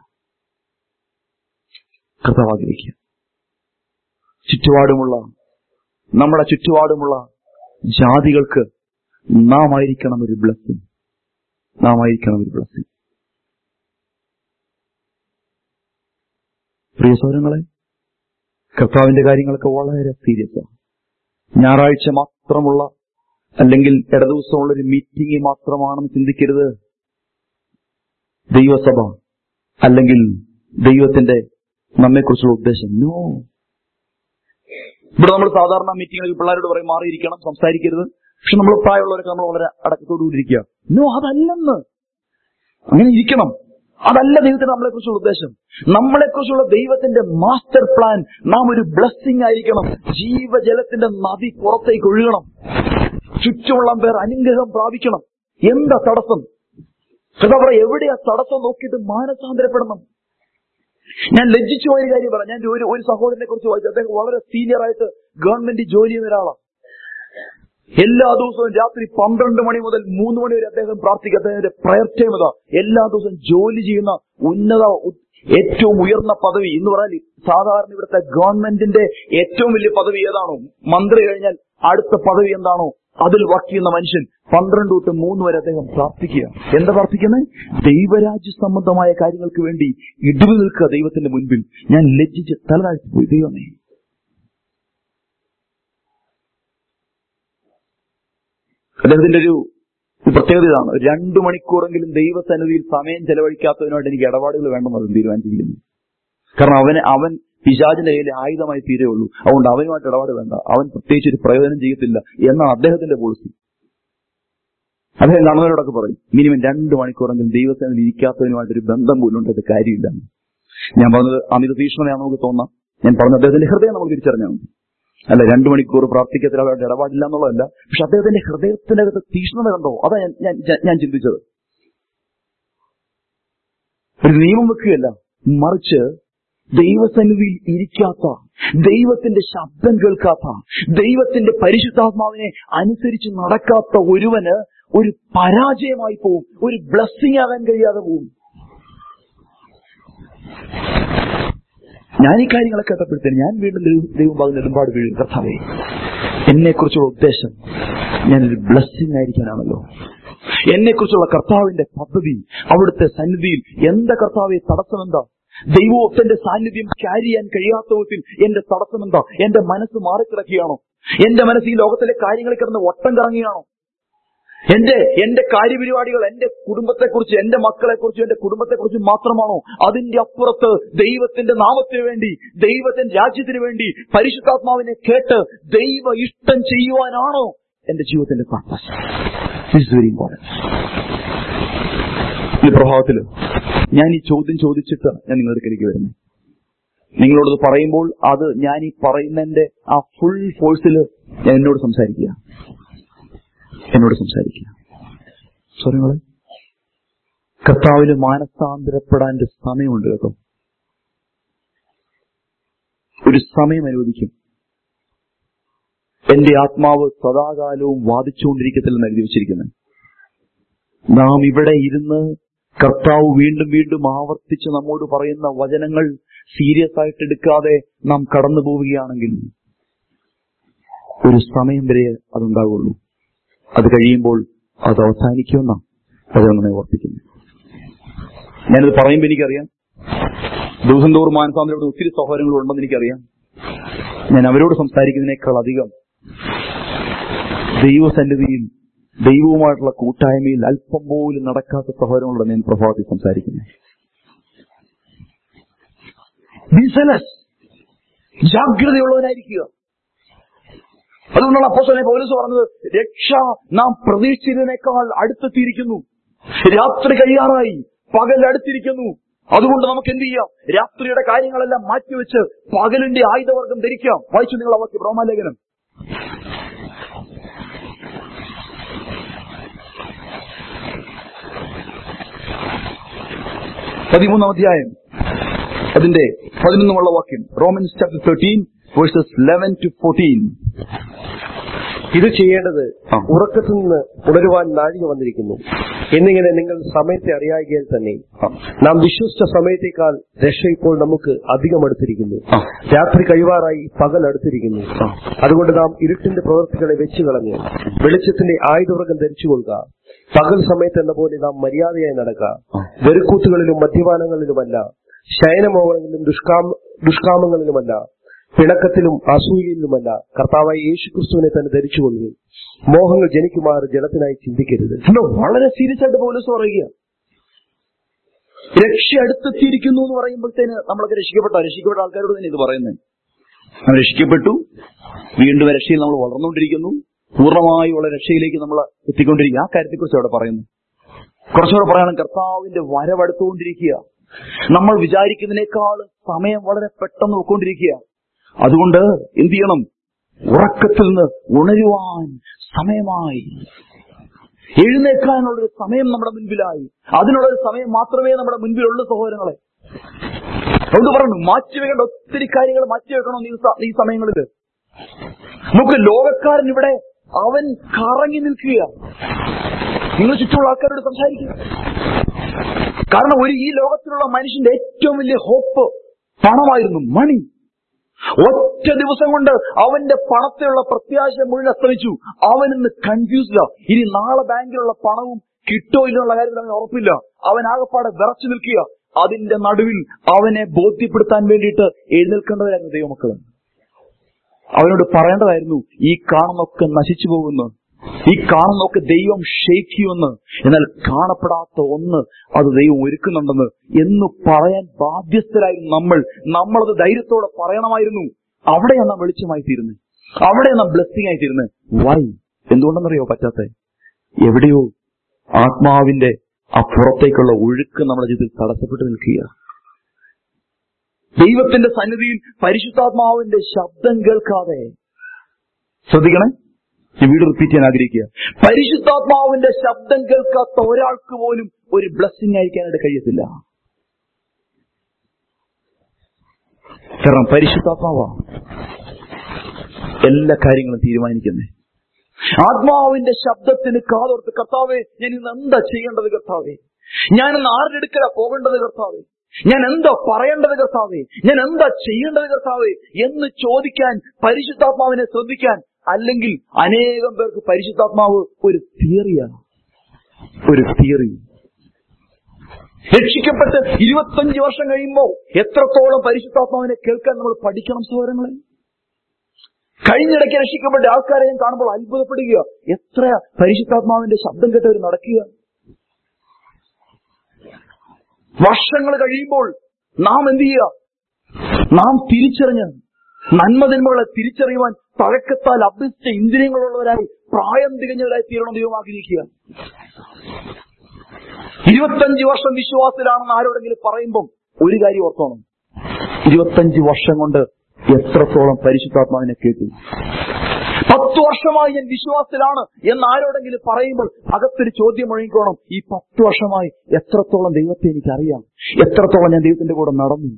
കർത്താവ് ആഗ്രഹിക്കുക ചുറ്റുപാടുമുള്ള നമ്മുടെ ചുറ്റുപാടുമുള്ള ജാതികൾക്ക് നാം ആയിരിക്കണം ഒരു ബ്ലസ്സിംഗ് നാം ആയിരിക്കണം ഒരു ബ്ലസ്സിംഗ് പ്രിയ സൗരങ്ങളെ കർത്താവിന്റെ കാര്യങ്ങളൊക്കെ വളരെ സീരിയസ് ആണ് ഞായറാഴ്ച മാത്രമുള്ള അല്ലെങ്കിൽ ഇടദിവസമുള്ള ഒരു മീറ്റിംഗ് മാത്രമാണെന്ന് ചിന്തിക്കരുത് ദൈവസഭ അല്ലെങ്കിൽ ദൈവത്തിന്റെ നമ്മെക്കുറിച്ചുള്ള ഉദ്ദേശം നോ ഇവിടെ നമ്മൾ സാധാരണ മീറ്റിങ്ങുകളിൽ പിള്ളേരോട് പറയും മാറിയിരിക്കണം സംസാരിക്കരുത് പക്ഷെ നമ്മൾ പ്രായമുള്ളവരൊക്കെ നമ്മൾ വളരെ അടക്കത്തോടുകൂടി ഇരിക്കുക നോ അതല്ലെന്ന് അങ്ങനെ ഇരിക്കണം അതല്ല ദൈവത്തിന് നമ്മളെ കുറിച്ചുള്ള ഉദ്ദേശം നമ്മളെ കുറിച്ചുള്ള ദൈവത്തിന്റെ മാസ്റ്റർ പ്ലാൻ നാം ഒരു ബ്ലസ്സിംഗ് ആയിരിക്കണം ജീവജലത്തിന്റെ നദി പുറത്തേക്ക് ഒഴുകണം ചുറ്റുമുള്ള പേർ അനുഗ്രഹം പ്രാപിക്കണം എന്താ തടസ്സം കഥാ പറ എവിടെയാ തടസ്സം നോക്കിയിട്ട് മാനസാന്തരപ്പെടണം ഞാൻ ലജ്ജിച്ചു പോയ ഒരു കാര്യം പറയാം ഞാൻ ഒരു ഒരു സഹോദരനെ കുറിച്ച് വായിച്ചു അദ്ദേഹം വളരെ സീനിയർ ആയിട്ട് ഗവൺമെന്റ് ജോലി ചെയ്യുന്ന ഒരാളാണ് എല്ലാ ദിവസവും രാത്രി പന്ത്രണ്ട് മണി മുതൽ മൂന്ന് മണി വരെ അദ്ദേഹം പ്രാർത്ഥിക്കുക അദ്ദേഹത്തിന്റെ പ്രയർ ടൈം ഇതാ എല്ലാ ദിവസവും ജോലി ചെയ്യുന്ന ഉന്നത ഉ- ഏറ്റവും ഉയർന്ന പദവി എന്ന് പറഞ്ഞാൽ സാധാരണ ഇവിടുത്തെ ഗവൺമെന്റിന്റെ ഏറ്റവും വലിയ പദവി ഏതാണോ മന്ത്രി കഴിഞ്ഞാൽ അടുത്ത പദവി എന്താണോ അതിൽ വർക്ക് ചെയ്യുന്ന മനുഷ്യൻ പന്ത്രണ്ട് തൊട്ട് മൂന്ന് വരെ അദ്ദേഹം പ്രാർത്ഥിക്കുക എന്താ പ്രാർത്ഥിക്കുന്നത് ദൈവരാജ്യ സംബന്ധമായ കാര്യങ്ങൾക്ക് വേണ്ടി ഇടിവ് നിൽക്കുക ദൈവത്തിന്റെ മുൻപിൽ ഞാൻ ലജ്ജിച്ച് തലതാഴ്ത്തി പോയി ദൈവമേ അദ്ദേഹത്തിന്റെ ഒരു ഒരു പ്രത്യേകത ഇതാണ് രണ്ടു മണിക്കൂറെങ്കിലും ദൈവസന്നിധിയിൽ സമയം ചെലവഴിക്കാത്തതിനായിട്ട് എനിക്ക് ഇടപാടുകൾ വേണ്ടെന്ന് അവൻ തീരുമാനിച്ചിരിക്കുന്നു കാരണം അവന് അവൻ പിശാചിന്റെ കയ്യിൽ ആയുധമായി തീരേ ഉള്ളൂ അതുകൊണ്ട് അവനുമായിട്ട് ഇടപാട് വേണ്ട അവൻ പ്രത്യേകിച്ച് ഒരു പ്രയോജനം ചെയ്യത്തില്ല എന്നാണ് അദ്ദേഹത്തിന്റെ പോളിസി അദ്ദേഹം കാണുന്നവരോടൊക്കെ പറയും മിനിമം രണ്ട് മണിക്കൂറെങ്കിലും ദൈവസന്നിധി ഇരിക്കാത്തതിനുമായിട്ടൊരു ബന്ധം പോലും ഉണ്ടായിട്ട് കാര്യമില്ല ഞാൻ പറഞ്ഞത് അമിത തീക്ഷ്ണതയാണെന്ന് നമുക്ക് തോന്നാം ഞാൻ പറഞ്ഞ അദ്ദേഹത്തിന്റെ ഹൃദയം നമ്മൾ തിരിച്ചറിഞ്ഞാൽ മതി അല്ല രണ്ടു മണിക്കൂർ പ്രാർത്ഥിക്കത്തിലായിട്ട് ഇടപാടില്ല എന്നുള്ളതല്ല പക്ഷെ അദ്ദേഹത്തിന്റെ ഹൃദയത്തിനകത്ത് തീക്ഷ്ണത കണ്ടോ അതാ ഞാൻ ഞാൻ- ഞാൻ- ഞാൻ ചിന്തിച്ചത് ഒരു നിയമം വെക്കുകയല്ല മറിച്ച് ദൈവസന്നിധിയിൽ ഇരിക്കാത്ത ദൈവത്തിന്റെ ശബ്ദം കേൾക്കാത്ത ദൈവത്തിന്റെ പരിശുദ്ധാത്മാവിനെ അനുസരിച്ച് നടക്കാത്ത ഒരുവന് ഒരു പരാജയമായി പോവും ഒരു ബ്ലസ്സിംഗ് ആകാൻ കഴിയാതെ പോവും ഞാൻ ഈ കാര്യങ്ങളെ കേട്ടപ്പോഴത്തേന് ഞാൻ വീണ്ടും ദൈവം ദൈവം പറഞ്ഞ ഒരുപാട് വീഴും കർത്താവേ എന്നെ കുറിച്ചുള്ള ഉദ്ദേശം ഞാനൊരു ബ്ലസ്സിംഗ് ആയിരിക്കാനാണല്ലോ എന്നെ കുറിച്ചുള്ള കർത്താവിന്റെ പദ്ധതി അവിടുത്തെ സന്നിധിയിൽ എന്താ കർത്താവെ തടസ്സമെന്താ ദൈവത്തിന്റെ സാന്നിധ്യം ക്യാരി ചെയ്യാൻ കഴിയാത്ത വിധത്തിൽ എന്റെ തടസ്സമെന്താ എന്റെ മനസ്സ് മാറിക്കിടക്കുകയാണോ എന്റെ മനസ്സ് ഈ ലോകത്തിലെ കാര്യങ്ങളിൽ കിടന്ന് വട്ടം കറങ്ങുകയാണോ എന്റെ എന്റെ കാര്യപരിപാടികൾ എന്റെ കുടുംബത്തെക്കുറിച്ച് എന്റെ മക്കളെക്കുറിച്ചും എന്റെ കുടുംബത്തെക്കുറിച്ചും മാത്രമാണോ അതിന്റെ അപ്പുറത്ത് ദൈവത്തിന്റെ നാമത്തിന് വേണ്ടി ദൈവത്തിന്റെ രാജ്യത്തിന് വേണ്ടി പരിശുദ്ധാത്മാവിനെ കേട്ട് ദൈവ ഇഷ്ടം ചെയ്യുവാനാണോ എന്റെ ജീവിതത്തിന്റെ പർപ്പസ് ഇസ് വെരി ഇമ്പോർട്ടൻറ്റ് ഈ പ്രഭാവത്തില് ഞാൻ ഈ ചോദ്യം ചോദിച്ചിട്ട് ഞാൻ നിങ്ങളുടെ അടുക്കലേക്ക് വരുന്നു നിങ്ങളോടത് പറയുമ്പോൾ അത് ഞാൻ ഈ പറയുന്നതിന്റെ ആ ഫുൾ ഫോഴ്സിൽ ഞാൻ എന്നോട് സംസാരിക്കുക എന്നോട് സംസാരിക്കുക സ്വരങ്ങളെ കർത്താവിന് മാനസാന്തരപ്പെടാൻ ഒരു സമയമുണ്ട് കേട്ടോ ഒരു സമയം അനുവദിക്കും എന്റെ ആത്മാവ് സദാകാലവും വാദിച്ചുകൊണ്ടിരിക്കത്തില്ലെന്ന് എഴുതി വെച്ചിരിക്കുന്നത് നാം ഇവിടെ ഇരുന്ന് കർത്താവ് വീണ്ടും വീണ്ടും ആവർത്തിച്ച് നമ്മോട് പറയുന്ന വചനങ്ങൾ സീരിയസ് ആയിട്ട് എടുക്കാതെ നാം കടന്നു പോവുകയാണെങ്കിൽ ഒരു സമയം വരെ അതുണ്ടാവുള്ളൂ അത് കഴിയുമ്പോൾ അത് അവസാനിക്കുമെന്നാണ് അതെന്നെ ഓർപ്പിക്കുന്നു ഞാനിത് പറയുമ്പോൾ എനിക്കറിയാം ദിവസം തോറും മാനസാന്തരം ഒത്തിരി സഹോദരങ്ങൾ ഉണ്ടെന്ന് എനിക്കറിയാം ഞാൻ അവരോട് സംസാരിക്കുന്നതിനേക്കാൾ അധികം ദൈവസന്നിധിയിൽ ദൈവവുമായിട്ടുള്ള കൂട്ടായ്മയിൽ അല്പം പോലും നടക്കാത്ത സഹോദരങ്ങളോട് ഞാൻ പ്രഭാതത്തിൽ സംസാരിക്കുന്നത് ബിസലസ് ജാഗ്രതയുള്ളവനായിരിക്കുക അതുകൊണ്ടാണ് അപ്പോസ്തലൻ പൗലോസ് പറഞ്ഞത് രക്ഷ നാം പ്രതീക്ഷിച്ചതിനേക്കാൾ അടുത്തെത്തിയിരിക്കുന്നു രാത്രി കഴിയാറായി പകൽ അടുത്തിരിക്കുന്നു അതുകൊണ്ട് നമുക്ക് എന്ത് ചെയ്യാം രാത്രിയുടെ കാര്യങ്ങളെല്ലാം മാറ്റിവെച്ച് പകലിന്റെ ആയുധവർഗം ധരിക്കാം വായിച്ചു നിങ്ങൾ ആ വാക്യം റോമാലേഖനം പതിമൂന്നാം അധ്യായം അതിന്റെ പതിനൊന്നുമുള്ള വാക്യം Romans chapter thirteen verses eleven to fourteen ഇത് ചെയ്യേണ്ടത് ആ. ഉറക്കത്തിൽ നിന്ന് ഉണരുവാൻ നാഴിക വന്നിരിക്കുന്നു എന്നിങ്ങനെ നിങ്ങൾ സമയത്തെ അറിയാകിയാൽ തന്നെ നാം വിശ്വസിച്ച സമയത്തേക്കാൾ രക്ഷ ഇപ്പോൾ നമുക്ക് അധികം അടുത്തിരിക്കുന്നു ആ. രാത്രി കഴിവാറായി പകൽ അടുത്തിരിക്കുന്നു അതുകൊണ്ട് നാം ഇരുട്ടിന്റെ പ്രവൃത്തികളെ വെച്ചു കളഞ്ഞ് വെളിച്ചത്തിന്റെ ആയുധവർഗം ധരിച്ചുകൊള്ളുക പകൽ സമയത്ത് എന്ന പോലെ നാം മര്യാദയായി നടക്കുക ആ. വെറുക്കൂത്തുകളിലും മദ്യപാനങ്ങളിലുമല്ല ശയനമോഹങ്ങളിലും ദുഷ്കാമ ദുഷ്കാമങ്ങളിലുമല്ല പിണക്കത്തിലും അസൂയയിലുമല്ല കർത്താവായ യേശുക്രിസ്തുവിനെ തന്നെ ധരിച്ചുകൊള്ളുകയും മോഹങ്ങൾ ജനിക്കുമാറ് ജലത്തിനായി ചിന്തിക്കരുത് കണ്ടോ വളരെ സീരിയസ് ആയിട്ട് പോലീസ് പറയുക രക്ഷ അടുത്തെത്തിയിരിക്കുന്നു എന്ന് പറയുമ്പോഴത്തേന് നമ്മളൊക്കെ രക്ഷിക്കപ്പെട്ട രക്ഷിക്കപ്പെട്ട ആൾക്കാരോട് തന്നെ ഇത് പറയുന്നത് നമ്മൾ രക്ഷിക്കപ്പെട്ടു വീണ്ടും രക്ഷയിൽ നമ്മൾ വളർന്നുകൊണ്ടിരിക്കുന്നു പൂർണ്ണമായുള്ള രക്ഷയിലേക്ക് നമ്മൾ എത്തിക്കൊണ്ടിരിക്കുക ആ കാര്യത്തെക്കുറിച്ച് അവിടെ പറയുന്നു കുറച്ചുകൂടെ പറയണം കർത്താവിന്റെ വരവടുത്തുകൊണ്ടിരിക്കുക നമ്മൾ വിചാരിക്കുന്നതിനേക്കാൾ സമയം വളരെ പെട്ടെന്ന് പോയിക്കൊണ്ടിരിക്കുക അതുകൊണ്ട് എന്ത് ചെയ്യണം ഉറക്കത്തിൽ നിന്ന് ഉണരുവാൻ സമയമായി എഴുന്നേൽക്കാനുള്ളൊരു സമയം നമ്മുടെ മുൻപിലായി അതിനുള്ളൊരു സമയം മാത്രമേ നമ്മുടെ മുൻപിലുള്ളൂ സഹോദരങ്ങളെ അതുകൊണ്ട് പറഞ്ഞു മാറ്റിവെക്കേണ്ട ഒത്തിരി കാര്യങ്ങൾ മാറ്റിവെക്കണം ഈ സ- ഈ സമയങ്ങളിൽ നമുക്ക് ലോകക്കാരൻ ഇവിടെ അവൻ കറങ്ങി നിൽക്കുക നിങ്ങൾ ചുറ്റുമുള്ള ആൾക്കാരോട് സംസാരിക്കുക കാരണം ഒരു ഈ ലോകത്തിലുള്ള മനുഷ്യന്റെ ഏറ്റവും വലിയ ഹോപ്പ് പണമായിരുന്നു മണി ഒറ്റ ദിവസം കൊണ്ട് അവന്റെ പണത്തിലുള്ള പ്രത്യാശ മുഴുവൻ അസ്തമിച്ചു അവൻ ഇന്ന് കൺഫ്യൂസ്ഡാ ഇനി നാളെ ബാങ്കിലുള്ള പണവും കിട്ടോ ഇല്ലെന്നുള്ള കാര്യത്തിൽ അവന് ഉറപ്പില്ല അവൻ ആകപ്പാടെ വിറച്ചു നിൽക്കുക അതിന്റെ നടുവിൽ അവനെ ബോധ്യപ്പെടുത്താൻ വേണ്ടിയിട്ട് എഴുന്നേൽക്കേണ്ടവരായിരുന്നു ദൈവമക്കൾ അവനോട് പറയേണ്ടതായിരുന്നു ഈ കാണുന്നൊക്കെ നശിച്ചു പോകുന്നു ഈ കാണുന്നൊക്കെ ദൈവം ക്ഷയിക്കുമെന്ന് എന്നാൽ കാണപ്പെടാത്ത ഒന്ന് അത് ദൈവം ഒരുക്കുന്നുണ്ടെന്ന് എന്ന് പറയാൻ ബാധ്യസ്ഥരായിരുന്നു നമ്മൾ നമ്മളത് ധൈര്യത്തോടെ പറയണമായിരുന്നു അവിടെയാണ് നാം വെളിച്ചമായി തീരുന്നത് അവിടെയാണ് നാം ബ്ലെസ്സിങ് ആയി തീരുന്നത് വൈ എന്തുകൊണ്ടെന്നറിയോ പറ്റാത്ത എവിടെയോ ആത്മാവിന്റെ അപ്പുറത്തേക്കുള്ള ഒഴുക്ക് നമ്മുടെ ജീവിതത്തിൽ തടസ്സപ്പെട്ട് നിൽക്കുക ദൈവത്തിന്റെ സന്നിധിയിൽ പരിശുദ്ധാത്മാവിന്റെ ശബ്ദം കേൾക്കാതെ ശ്രദ്ധിക്കണേ ഈ വീട് റിപ്പീറ്റ് ചെയ്യാൻ ആഗ്രഹിക്കുക പരിശുദ്ധാത്മാവിന്റെ ശബ്ദം കേൾക്കാത്ത ഒരാൾക്ക് പോലും ഒരു ബ്ലസ്സിംഗ് അയക്കാനായിട്ട് കഴിയത്തില്ല കാരണം പരിശുദ്ധാത്മാവാ എല്ലാ കാര്യങ്ങളും തീരുമാനിക്കുന്നേ ആത്മാവിന്റെ ശബ്ദത്തിന് കാതോർത്ത് കർത്താവെ ഞാൻ ഇന്ന് എന്താ ചെയ്യേണ്ടത് കർത്താവെ ഞാൻ ഇന്ന് ആരുടെ അടുക്കലാ പോകേണ്ടത് കർത്താവെ ഞാൻ എന്താ പറയേണ്ടത് കർത്താവെ ഞാൻ എന്താ ചെയ്യേണ്ടത് കർത്താവെ എന്ന് ചോദിക്കാൻ പരിശുദ്ധാത്മാവിനെ ശ്രദ്ധിക്കാൻ അല്ലെങ്കിൽ അനേകം പേർക്ക് പരിശുദ്ധാത്മാവ് ഒരു തിയറിയാണ് ഒരു തിയറി രക്ഷിക്കപ്പെട്ട് ഇരുപത്തഞ്ച് വർഷം കഴിയുമ്പോൾ എത്രത്തോളം പരിശുദ്ധാത്മാവിനെ കേൾക്കാൻ നമ്മൾ പഠിക്കണം സഹോദരങ്ങളെ കഴിഞ്ഞിടയ്ക്ക് രക്ഷിക്കപ്പെട്ട ആൾക്കാരെ ഞാൻ കാണുമ്പോൾ അത്ഭുതപ്പെടുക എത്ര പരിശുദ്ധാത്മാവിന്റെ ശബ്ദം കേട്ടവർ നടക്കുക വർഷങ്ങൾ കഴിയുമ്പോൾ നാം എന്ത് ചെയ്യുക നാം തിരിച്ചറിഞ്ഞ് നന്മതിന്മകളെ തിരിച്ചറിയുവാൻ പഴക്കത്താൽ അഭ്യസിച്ച ഇന്ദ്രിയങ്ങളുള്ളവരായി പ്രായം തികഞ്ഞവരായി തീരണം ദൈവം ആഗ്രഹിക്കുക ഇരുപത്തഞ്ച് വർഷം വിശ്വാസത്തിലാണെന്ന് ആരോടെങ്കിലും പറയുമ്പം ഒരു കാര്യം ഓർത്തോണം ഇരുപത്തഞ്ച് വർഷം കൊണ്ട് എത്രത്തോളം പരിശുദ്ധാത്മാവിനെ കേട്ടു പത്ത് വർഷമായി ഞാൻ വിശ്വാസത്തിലാണ് എന്ന് ആരോടെങ്കിലും പറയുമ്പോൾ അകത്തൊരു ചോദ്യം ഒഴുകിക്കോണം ഈ പത്ത് വർഷമായി എത്രത്തോളം ദൈവത്തെ എനിക്കറിയാം എത്രത്തോളം ഞാൻ ദൈവത്തിന്റെ കൂടെ നടന്നു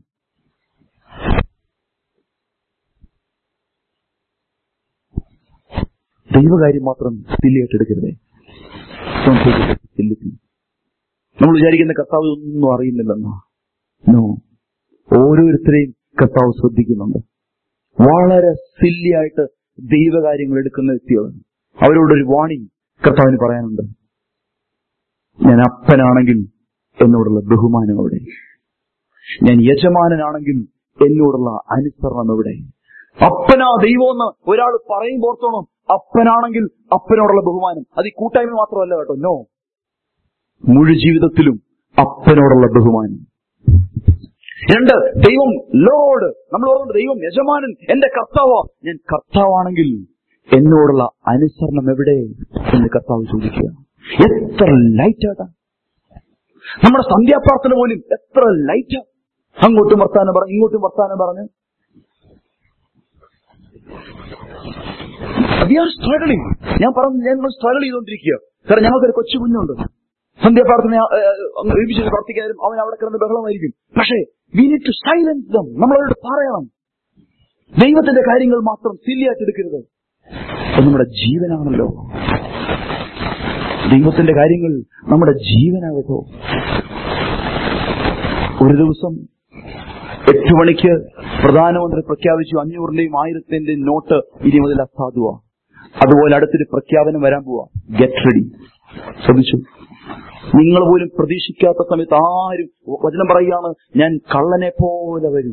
ദൈവകാര്യം മാത്രം സില്ലിയായിട്ട് എടുക്കരുതേ Don't take it as silly. നമ്മൾ വിചാരിക്കുന്ന കർത്താവ് ഒന്നും അറിയുന്നില്ലെന്നോ നോ ഓരോരുത്തരെയും കർത്താവ് ശ്രദ്ധിക്കുന്നുണ്ട് വളരെ സില്ലിയായിട്ട് ദൈവകാര്യങ്ങൾ എടുക്കുന്ന വ്യക്തികളാണ് അവരോടൊരു വാണിംഗ് കർത്താവിന് പറയാനുണ്ട് ഞാൻ അപ്പനാണെങ്കിൽ എന്നോടുള്ള ബഹുമാനം എവിടെ ഞാൻ യജമാനനാണെങ്കിൽ എന്നോടുള്ള അനുസരണം എവിടെ അപ്പനാ ദൈവമെന്ന് ഒരാൾ പറയുമ്പോൾ ഓർത്തോണം അപ്പനാണെങ്കിൽ അപ്പനോടുള്ള ബഹുമാനം അത് ഈ കൂട്ടായ്മ മാത്രമല്ല കേട്ടോ നോ മുഴു ജീവിതത്തിലും അപ്പനോടുള്ള ബഹുമാനം രണ്ട് ദൈവം ലോഡ് നമ്മൾ ഓർമ്മ ദൈവം യജമാനൻ എന്റെ കർത്താവ ഞാൻ കർത്താവാണെങ്കിൽ എന്നോടുള്ള അനുസരണം എവിടെ എന്ന് കർത്താവ് ചോദിക്കുക എത്ര ലൈറ്റാട്ടാ നമ്മുടെ സന്ധ്യാപ്രാർത്ഥന പോലും എത്ര ലൈറ്റാ അങ്ങോട്ടും വർത്താനം പറഞ്ഞു ഇങ്ങോട്ടും വർത്താനം പറഞ്ഞ് വി ആർ സ്ട്രഗിളിങ് ഞാൻ പറഞ്ഞു ഞങ്ങൾ സ്ട്രഗിൾ ചെയ്തുകൊണ്ടിരിക്കുക കാരണം ഞങ്ങൾക്കൊരു കൊച്ചു കുഞ്ഞുണ്ട് സന്ധ്യാപ്രാർത്ഥന ഒരുമിച്ച് പ്രവർത്തിക്കാനും അവൻ അവിടെ കിടന്ന് ബഹളമായിരിക്കും പക്ഷേ we need to silence them നമ്മൾ അവരോട് പറയണം ദൈവത്തിന്റെ കാര്യങ്ങൾ മാത്രം സില്ലിയായിട്ട് എടുക്കരുത് അത് നമ്മുടെ ജീവനാണല്ലോ ദൈവത്തിന്റെ കാര്യങ്ങൾ നമ്മുടെ ജീവനാകട്ടോ ഒരു ദിവസം എട്ട് മണിക്ക് പ്രധാനമന്ത്രി പ്രഖ്യാപിച്ചു അഞ്ഞൂറിന്റെയും ആയിരത്തിന്റെയും നോട്ട് ഇനി മുതൽ അസാധുവാ അതുപോലെ അടുത്തൊരു പ്രഖ്യാപനം വരാൻ പോവാ ഗെറ്റ് റെഡി ശ്രദ്ധിച്ചു നിങ്ങൾ പോലും പ്രതീക്ഷിക്കാത്ത സമയത്ത് ആരും വചനം പറയുകയാണ് ഞാൻ കള്ളനെ പോലെ വരും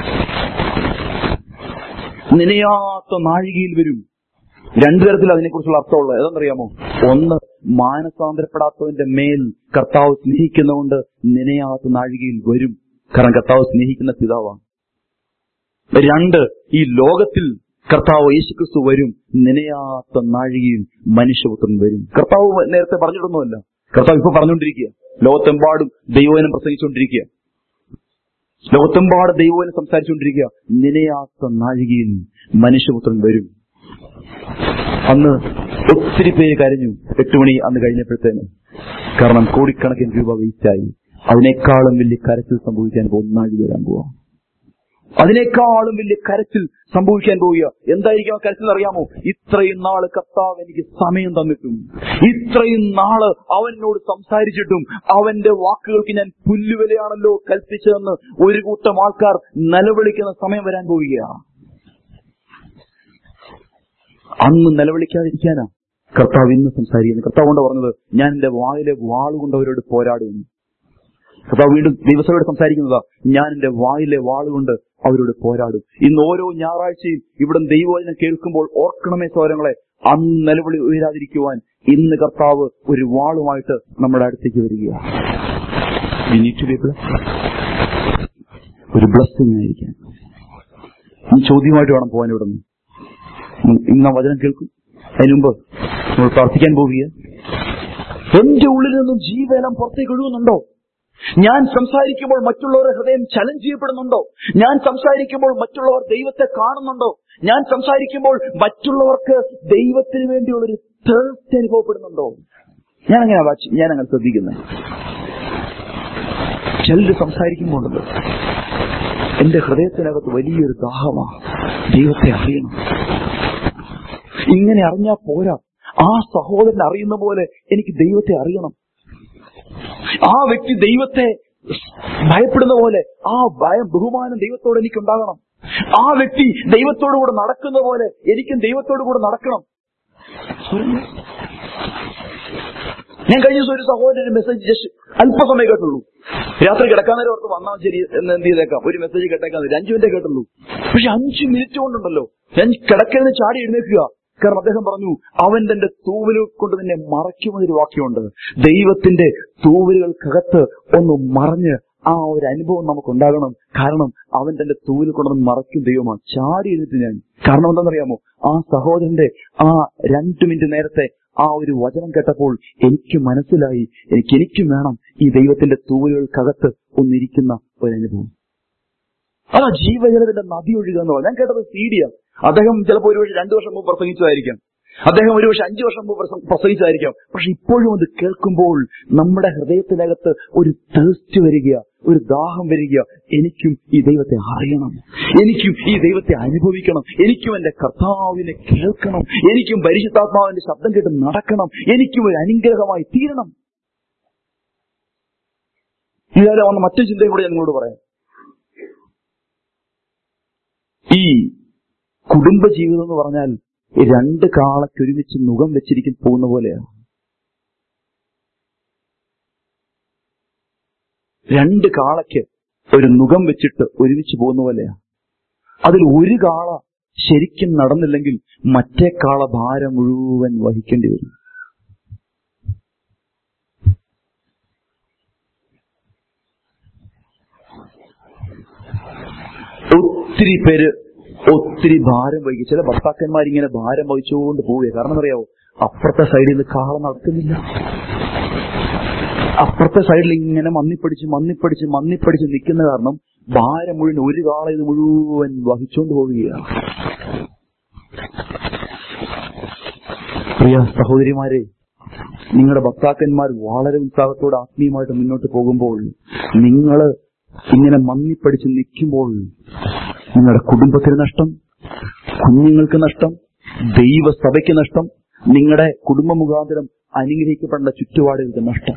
നിനയാത്ത നാഴികയിൽ വരും രണ്ടു തരത്തിൽ അതിനെക്കുറിച്ചുള്ള അർത്ഥമുള്ളത് ഏതെന്നറിയാമോ ഒന്ന് മാനസാന്തരപ്പെടാത്തവന്റെ മേൽ കർത്താവ് സ്നേഹിക്കുന്നതുകൊണ്ട് നിനയാത്ത നാഴികയിൽ വരും കാരണം കർത്താവ് സ്നേഹിക്കുന്ന പിതാവാണ് രണ്ട് ഈ ലോകത്തിൽ കർത്താവ് യേശുക്രിസ്തു വരും നനയാത്ത നാഴികയിൽ മനുഷ്യപുത്രൻ വരും കർത്താവ് നേരത്തെ പറഞ്ഞിട്ടൊന്നുമല്ല കർത്താവ് ഇപ്പൊ പറഞ്ഞുകൊണ്ടിരിക്കുക ലോകത്തെമ്പാടും ദൈവവചനം പ്രസംഗിച്ചുകൊണ്ടിരിക്കുക ലോകത്തെമ്പാടും ദൈവവചനം സംസാരിച്ചുകൊണ്ടിരിക്കുക നനയാത്ത നാഴികയിൽ മനുഷ്യപുത്രൻ വരും അന്ന് ഒത്തിരി പേര് കരഞ്ഞു എട്ട് മണി അന്ന് കഴിഞ്ഞപ്പോഴത്തേന് കാരണം കോടിക്കണക്കിന് രൂപ വേസ്റ്റായി അതിനേക്കാളും വലിയ കരച്ചിൽ സംഭവിക്കാൻ പോകുന്ന നാഴിക വരാൻ പോവാം അതിനേക്കാളും വലിയ കരച്ചിൽ സംഭവിക്കാൻ പോവുക എന്തായിരിക്കും ആ കരച്ചിൽ അറിയാമോ ഇത്രയും നാള് കർത്താവ് എനിക്ക് സമയം തന്നിട്ടും ഇത്രയും നാള് അവനോട് സംസാരിച്ചിട്ടും അവന്റെ വാക്കുകൾക്ക് ഞാൻ പുല്ലുവിലയാണല്ലോ കൽപ്പിച്ചതെന്ന് ഒരു കൂട്ടം ആൾക്കാർ നിലവിളിക്കുന്ന സമയം വരാൻ പോവുകയാണ് അന്ന് നിലവിളിക്കാതിരിക്കാനാ കർത്താവ് ഇന്ന് സംസാരിക്കുന്നത് കർത്താവ് കൊണ്ട് പറഞ്ഞത് ഞാൻ എന്റെ വായിലെ വാളുകൊണ്ട് അവരോട് പോരാടുമെന്ന് കർത്താവ് വീണ്ടും ദൈവസഭയോട് സംസാരിക്കുന്നതാ ഞാൻ എന്റെ വായിലെ വാളുകൊണ്ട് അവരോട് പോരാടും ഇന്ന് ഓരോ ഞായറാഴ്ചയും ഇവിടെ ദൈവവചനം കേൾക്കുമ്പോൾ ഓർക്കണമേ സോരങ്ങളെ അന്ന് നിലവിളി ഉയരാതിരിക്കുവാൻ ഇന്ന് കർത്താവ് ഒരു വാളുമായിട്ട് നമ്മുടെ അടുത്തേക്ക് വരികയാണ് We need to be blessed. ഒരു ബ്ലസ്സിംഗ് ആയിരിക്കാൻ ഈ ചോദ്യമായിട്ട് വേണം പോകാൻ ഇവിടെ നിന്ന് ഇന്ന് ആ വചനം കേൾക്കും അതിനു മുമ്പ് നമ്മൾ പ്രാർത്ഥിക്കാൻ പോവുക എന്റെ ഉള്ളിൽ നിന്നും ജീവനം പുറത്തേക്ക് ഒഴുകുന്നുണ്ടോ ഞാൻ സംസാരിക്കുമ്പോൾ മറ്റുള്ളവരുടെ ഹൃദയം ചലഞ്ച് ചെയ്യപ്പെടുന്നുണ്ടോ ഞാൻ സംസാരിക്കുമ്പോൾ മറ്റുള്ളവർ ദൈവത്തെ കാണുന്നുണ്ടോ ഞാൻ സംസാരിക്കുമ്പോൾ മറ്റുള്ളവർക്ക് ദൈവത്തിന് വേണ്ടിയുള്ളൊരു തേർസ്റ്റ് അനുഭവപ്പെടുന്നുണ്ടോ ഞാൻ അങ്ങനെ വാച്ച് ഞാൻ അങ്ങനെ ശ്രദ്ധിക്കുന്നത് ചിലര് സംസാരിക്കുമ്പോണ്ടല്ലോ എന്റെ ഹൃദയത്തിനകത്ത് വലിയൊരു ദാഹമാണ് ദൈവത്തെ അറിയണം ഇങ്ങനെ അറിഞ്ഞാൽ പോരാ ആ സഹോദരൻ അറിയുന്ന പോലെ എനിക്ക് ദൈവത്തെ അറിയണം ആ വ്യക്തി ദൈവത്തെ ഭയപ്പെടുന്ന പോലെ ആ ഭയം ബഹുമാനം ദൈവത്തോട് എനിക്ക് ഉണ്ടാകണം ആ വ്യക്തി ദൈവത്തോടു കൂടെ നടക്കുന്ന പോലെ എനിക്കും ദൈവത്തോടു കൂടെ നടക്കണം ഞാൻ കഴിഞ്ഞ ദിവസം ഒരു സഹോദരൻ മെസ്സേജ് ജസ്റ്റ് അല്പസമയം കേട്ടുള്ളൂ രാത്രി കിടക്കാൻ നേരം ഓർത്ത് വന്നാൽ ശരി എന്ന് എന്ത് ചെയ്തേക്കാം ഒരു മെസ്സേജ് കേട്ടേക്കാൻ ഒരു അഞ്ചു മിനിറ്റേ കേട്ടുള്ളൂ പക്ഷെ അഞ്ചു മിനിറ്റ് കൊണ്ടുണ്ടല്ലോ ഞാൻ കിടക്കരുന്ന് ചാടി എഴുന്നേക്കുക കാരണം അദ്ദേഹം പറഞ്ഞു അവൻ തന്റെ തൂവലുകൾ കൊണ്ട് തന്നെ മറയ്ക്കുമെന്നൊരു വാക്യമുണ്ട് ദൈവത്തിന്റെ തൂവലുകൾക്കകത്ത് ഒന്ന് മറഞ്ഞ് ആ ഒരു അനുഭവം നമുക്കുണ്ടാകണം കാരണം അവൻ തന്റെ തൂവൽ കൊണ്ടൊന്ന് മറയ്ക്കും ദൈവമാണ് ചാടി എഴുന്നിട്ട് ഞാൻ കാരണം എന്താണെന്നറിയാമോ ആ സഹോദരന്റെ ആ രണ്ടു മിനിറ്റ് നേരത്തെ ആ ഒരു വചനം കേട്ടപ്പോൾ എനിക്ക് മനസ്സിലായി എനിക്ക് എനിക്കും വേണം ഈ ദൈവത്തിന്റെ തൂവലുകൾക്കകത്ത് ഒന്നിരിക്കുന്ന ഒരു അനുഭവം അതാ ജീവജലത്തിന്റെ നദി ഒഴുകുക എന്ന് പറഞ്ഞാൽ ഞാൻ കേട്ടത് സീഡിയ അദ്ദേഹം ചിലപ്പോൾ ഒരു പക്ഷേ രണ്ടു വർഷം മുമ്പ് പ്രസംഗിച്ചതായിരിക്കാം അദ്ദേഹം ഒരു പക്ഷെ അഞ്ചു വർഷം മുമ്പ് പ്രസംഗ- പ്രസംഗിച്ചതായിരിക്കാം പക്ഷെ ഇപ്പോഴും അത് കേൾക്കുമ്പോൾ നമ്മുടെ ഹൃദയത്തിനകത്ത് ഒരു തേസ്റ്റ് വരിക ഒരു ദാഹം വരിക എനിക്കും ഈ ദൈവത്തെ അറിയണം എനിക്കും ഈ ദൈവത്തെ അനുഭവിക്കണം എനിക്കും എന്റെ കർത്താവിനെ കേൾക്കണം എനിക്കും പരിശുദ്ധാത്മാവിന്റെ ശബ്ദം കേട്ട് നടക്കണം എനിക്കും ഒരു അനുഗ്രഹമായി തീരണം ഇതായാലും വന്ന മറ്റൊരു ചിന്തയും കൂടെ ഞാൻ നിങ്ങളോട് പറയാം ഈ കുടുംബജീവിതം എന്ന് പറഞ്ഞാൽ ഈ രണ്ട് കാളയ്ക്ക് ഒരുമിച്ച് മുഖം വെച്ചിരിക്കും പോകുന്ന പോലെയാണ് രണ്ട് കാളയ്ക്ക് ഒരു മുഖം വെച്ചിട്ട് ഒരുമിച്ച് പോകുന്ന പോലെയാണ് അതിൽ ഒരു കാള ശരിക്കും നടന്നില്ലെങ്കിൽ മറ്റേ കാള ഭാരം മുഴുവൻ വഹിക്കേണ്ടി വരും ഒത്തിരി പേര് ഒത്തിരി ഭാരം വഹിക്കും ചില ഭർത്താക്കന്മാർ ഇങ്ങനെ ഭാരം വഹിച്ചുകൊണ്ട് പോവുക കാരണം അറിയാവോ അപ്പുറത്തെ സൈഡിൽ നിന്ന് കാള നടക്കുന്നില്ല അപ്പുറത്തെ സൈഡിൽ ഇങ്ങനെ മന്നിപ്പിടിച്ച് മന്നിപ്പിടിച്ച് മന്നിപ്പിടിച്ച് നിൽക്കുന്ന കാരണം ഭാരം മുഴുവൻ ഒരു കാള ഇത് മുഴുവൻ വഹിച്ചുകൊണ്ട് പോവുകയാണ് പ്രിയ സഹോദരിമാരെ നിങ്ങളുടെ ഭർത്താക്കന്മാർ വളരെ ഉത്സാഹത്തോടെ ആത്മീയമായിട്ട് മുന്നോട്ട് പോകുമ്പോൾ നിങ്ങൾ ഇങ്ങനെ മന്നിപ്പടിച്ച് നിൽക്കുമ്പോൾ നിങ്ങളുടെ കുടുംബത്തിന് നഷ്ടം കുഞ്ഞുങ്ങൾക്ക് നഷ്ടം ദൈവസഭയ്ക്ക് നഷ്ടം നിങ്ങളുടെ കുടുംബ മുഖാന്തരം അനുഗ്രഹിക്കപ്പെടേണ്ട ചുറ്റുപാടുകൾക്ക് നഷ്ടം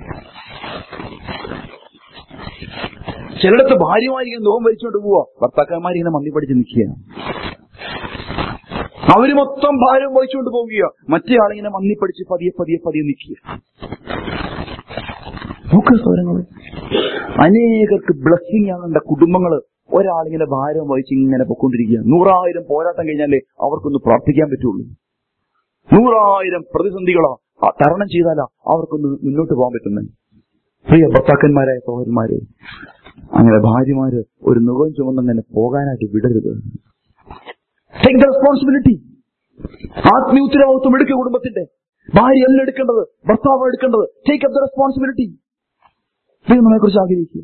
ചിലയിടത്ത് ഭാര്യമാരിങ്ങനെ മുഖം വലിച്ചുകൊണ്ട് പോവാ ഭർത്താക്കന്മാരിങ്ങനെ മന്നി പഠിച്ച് നിൽക്കുകയാണ് അവര് മൊത്തം ഭാരം വഹിച്ചുകൊണ്ട് പോവുക മറ്റേ ആളിങ്ങനെ മന്നി പഠിച്ച് പതിയെ പതിയെ പതിയെ നിൽക്കുക നോക്ക് സ്വരങ്ങള് അനേകർക്ക് ബ്ലസ്സിംഗ് ആകേണ്ട കുടുംബങ്ങള് ഒരാളിങ്ങനെ ഭാരം വഹിച്ച് ഇങ്ങനെ പൊക്കൊണ്ടിരിക്കുക നൂറായിരം പോരാട്ടം കഴിഞ്ഞാലേ അവർക്കൊന്ന് പ്രാർത്ഥിക്കാൻ പറ്റുള്ളൂ നൂറായിരം പ്രതിസന്ധികളാ ആ തരണം ചെയ്താലാ അവർക്കൊന്ന് മുന്നോട്ട് പോകാൻ പറ്റുന്നത് പ്രിയ ഭർത്താക്കന്മാരായ സഹോദരന്മാരെ അങ്ങനെ ഭാര്യമാര് ഒരു മുഖം ചുമന്നങ്ങനെ പോകാനായിട്ട് വിടരുത് ടേക്ക് ദ റെസ്പോൺസിബിലിറ്റി ആത്മീയ ഉത്തരവാദിത്വം എടുക്കുക കുടുംബത്തിന്റെ ഭാര്യ അല്ല എടുക്കേണ്ടത് ഭർത്താവ് എടുക്കേണ്ടത് ടേക്ക് അപ്പ് ദ റെസ്പോൺസിബിലിറ്റി ദൈവം നമ്മെ കുറിച്ച് ആഗ്രഹിക്കുക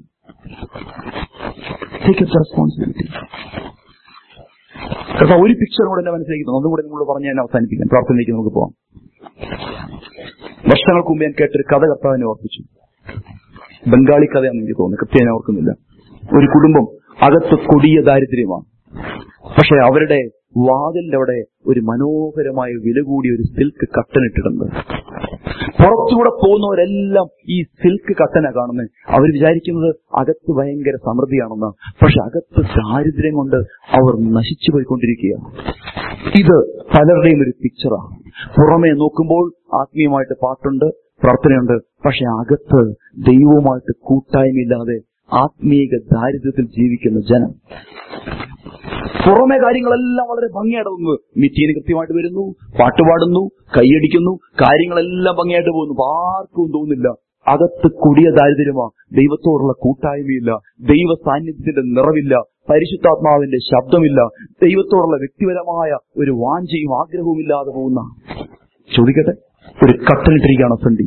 ടേക്ക് അപ്പ് ദ റെസ്പോൺസിബിലിറ്റി കർത്താവ് ഒരു പിക്ചർ കൂടെ എന്റെ മനസ്സിലേക്ക് തന്നു അതും കൂടെ നിങ്ങൾ പറഞ്ഞ് ഞാൻ അവസാനിപ്പിക്കാം പ്രാർത്ഥനയിലേക്ക് നമുക്ക് പോവാം വർഷങ്ങൾക്ക് മുമ്പ് ഞാൻ കേട്ടൊരു കഥ കർത്താവിനെ ഓർപ്പിച്ചു ബംഗാളി കഥയാണെന്ന് എനിക്ക് തോന്നുന്നു കൃത്യം ഞാൻ ഓർക്കുന്നില്ല ഒരു കുടുംബം അകത്ത് കൊടിയ ദാരിദ്ര്യമാണ് പക്ഷെ അവരുടെ വാതിലിന്റെ അവിടെ ഒരു മനോഹരമായ വില കൂടിയ ഒരു സിൽക്ക് കട്ടൻ ഇട്ടിട്ടുണ്ട് പുറത്തുകൂടെ പോകുന്നവരെല്ലാം ഈ സിൽക്ക് കട്ടന കാണുന്നത് അവർ വിചാരിക്കുന്നത് അകത്ത് ഭയങ്കര സമൃദ്ധിയാണെന്ന് പക്ഷെ അകത്ത് ദാരിദ്ര്യം കൊണ്ട് അവർ നശിച്ചു പോയിക്കൊണ്ടിരിക്കുകയാണ് ഇത് പലരുടെയും ഒരു പിക്ചറാണ് പുറമെ നോക്കുമ്പോൾ ആത്മീയമായിട്ട് പാട്ടുണ്ട് പ്രാർത്ഥനയുണ്ട് പക്ഷെ അകത്ത് ദൈവവുമായിട്ട് കൂട്ടായ്മയില്ലാതെ ആത്മീയ ദാരിദ്ര്യത്തിൽ ജീവിക്കുന്ന ജനം പുറമെ കാര്യങ്ങളെല്ലാം വളരെ ഭംഗിയായിട്ട് പോകുന്നു മിറ്റീന് കൃത്യമായിട്ട് വരുന്നു പാട്ടുപാടുന്നു കൈയടിക്കുന്നു കാര്യങ്ങളെല്ലാം ഭംഗിയായിട്ട് പോകുന്നു അപ്പൊ ആർക്കും തോന്നുന്നില്ല അകത്ത് കൊടിയ ദാരിദ്ര്യമാ ദൈവത്തോടുള്ള കൂട്ടായ്മയില്ല ദൈവ സാന്നിധ്യത്തിന്റെ നിറവില്ല പരിശുദ്ധാത്മാവിന്റെ ശബ്ദമില്ല ദൈവത്തോടുള്ള വ്യക്തിപരമായ ഒരു വാഞ്ചയും ആഗ്രഹവും ഇല്ലാതെ പോകുന്ന ചോദിക്കട്ടെ ഒരു കട്ടനിട്ടിരിക്കുകയാണ് ഫ്രണ്ടി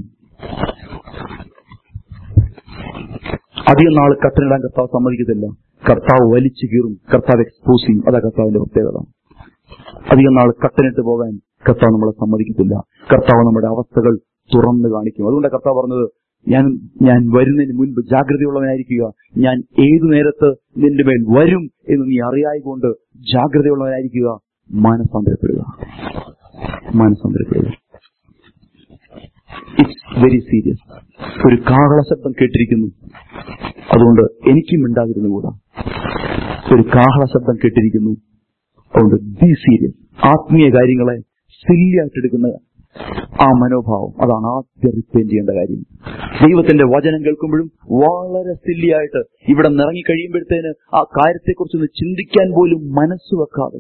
അധികം നാൾ കട്ടനിടാൻ കർത്താവ് സമ്മതിക്കത്തില്ല കർത്താവ് വലിച്ചു കീറും കർത്താവ് എക്സ്പോസ് ചെയ്യും അതാ കർത്താവിന്റെ പ്രത്യേകത അധികം നാൾ കട്ടനിട്ട് പോകാൻ കർത്താവ് നമ്മളെ സമ്മതിക്കത്തില്ല കർത്താവ് നമ്മുടെ അവസ്ഥകൾ തുറന്നു കാണിക്കും അതുകൊണ്ടാണ് കർത്താവ് പറഞ്ഞത് ഞാൻ ഞാൻ വരുന്നതിന് മുൻപ് ജാഗ്രതയുള്ളവനായിരിക്കുക ഞാൻ ഏതു നേരത്ത് നിന്റെ മേൽ വരും എന്ന് നീ അറിയായിക്കൊണ്ട് ജാഗ്രതയുള്ളവനായിരിക്കുക മാനസാന്തരപ്പെടുക മാനസാന്തരപ്പെടുക ഇറ്റ്സ് വെരി സീരിയസ് ഒരു കാഹള ശബ്ദം കേട്ടിരിക്കുന്നു അതുകൊണ്ട് എനിക്കും മിണ്ടാതിരുന്നുകൂടാ ഒരു കാഹള ശബ്ദം കേട്ടിരിക്കുന്നു അതുകൊണ്ട് ബി സീരിയസ് ആത്മീയ കാര്യങ്ങളെ സില്ലിയായിട്ട് എടുക്കുന്ന ആ മനോഭാവം അതാണ് ആദ്യം റിപ്പേൻ ചെയ്യേണ്ട കാര്യം ദൈവത്തിന്റെ വചനം കേൾക്കുമ്പോഴും വളരെ സില്ലിയായിട്ട് ഇവിടെ നിറങ്ങി കഴിയുമ്പോഴത്തേന് ആ കാര്യത്തെക്കുറിച്ചൊന്ന് ചിന്തിക്കാൻ പോലും മനസ്സ് വെക്കാതെ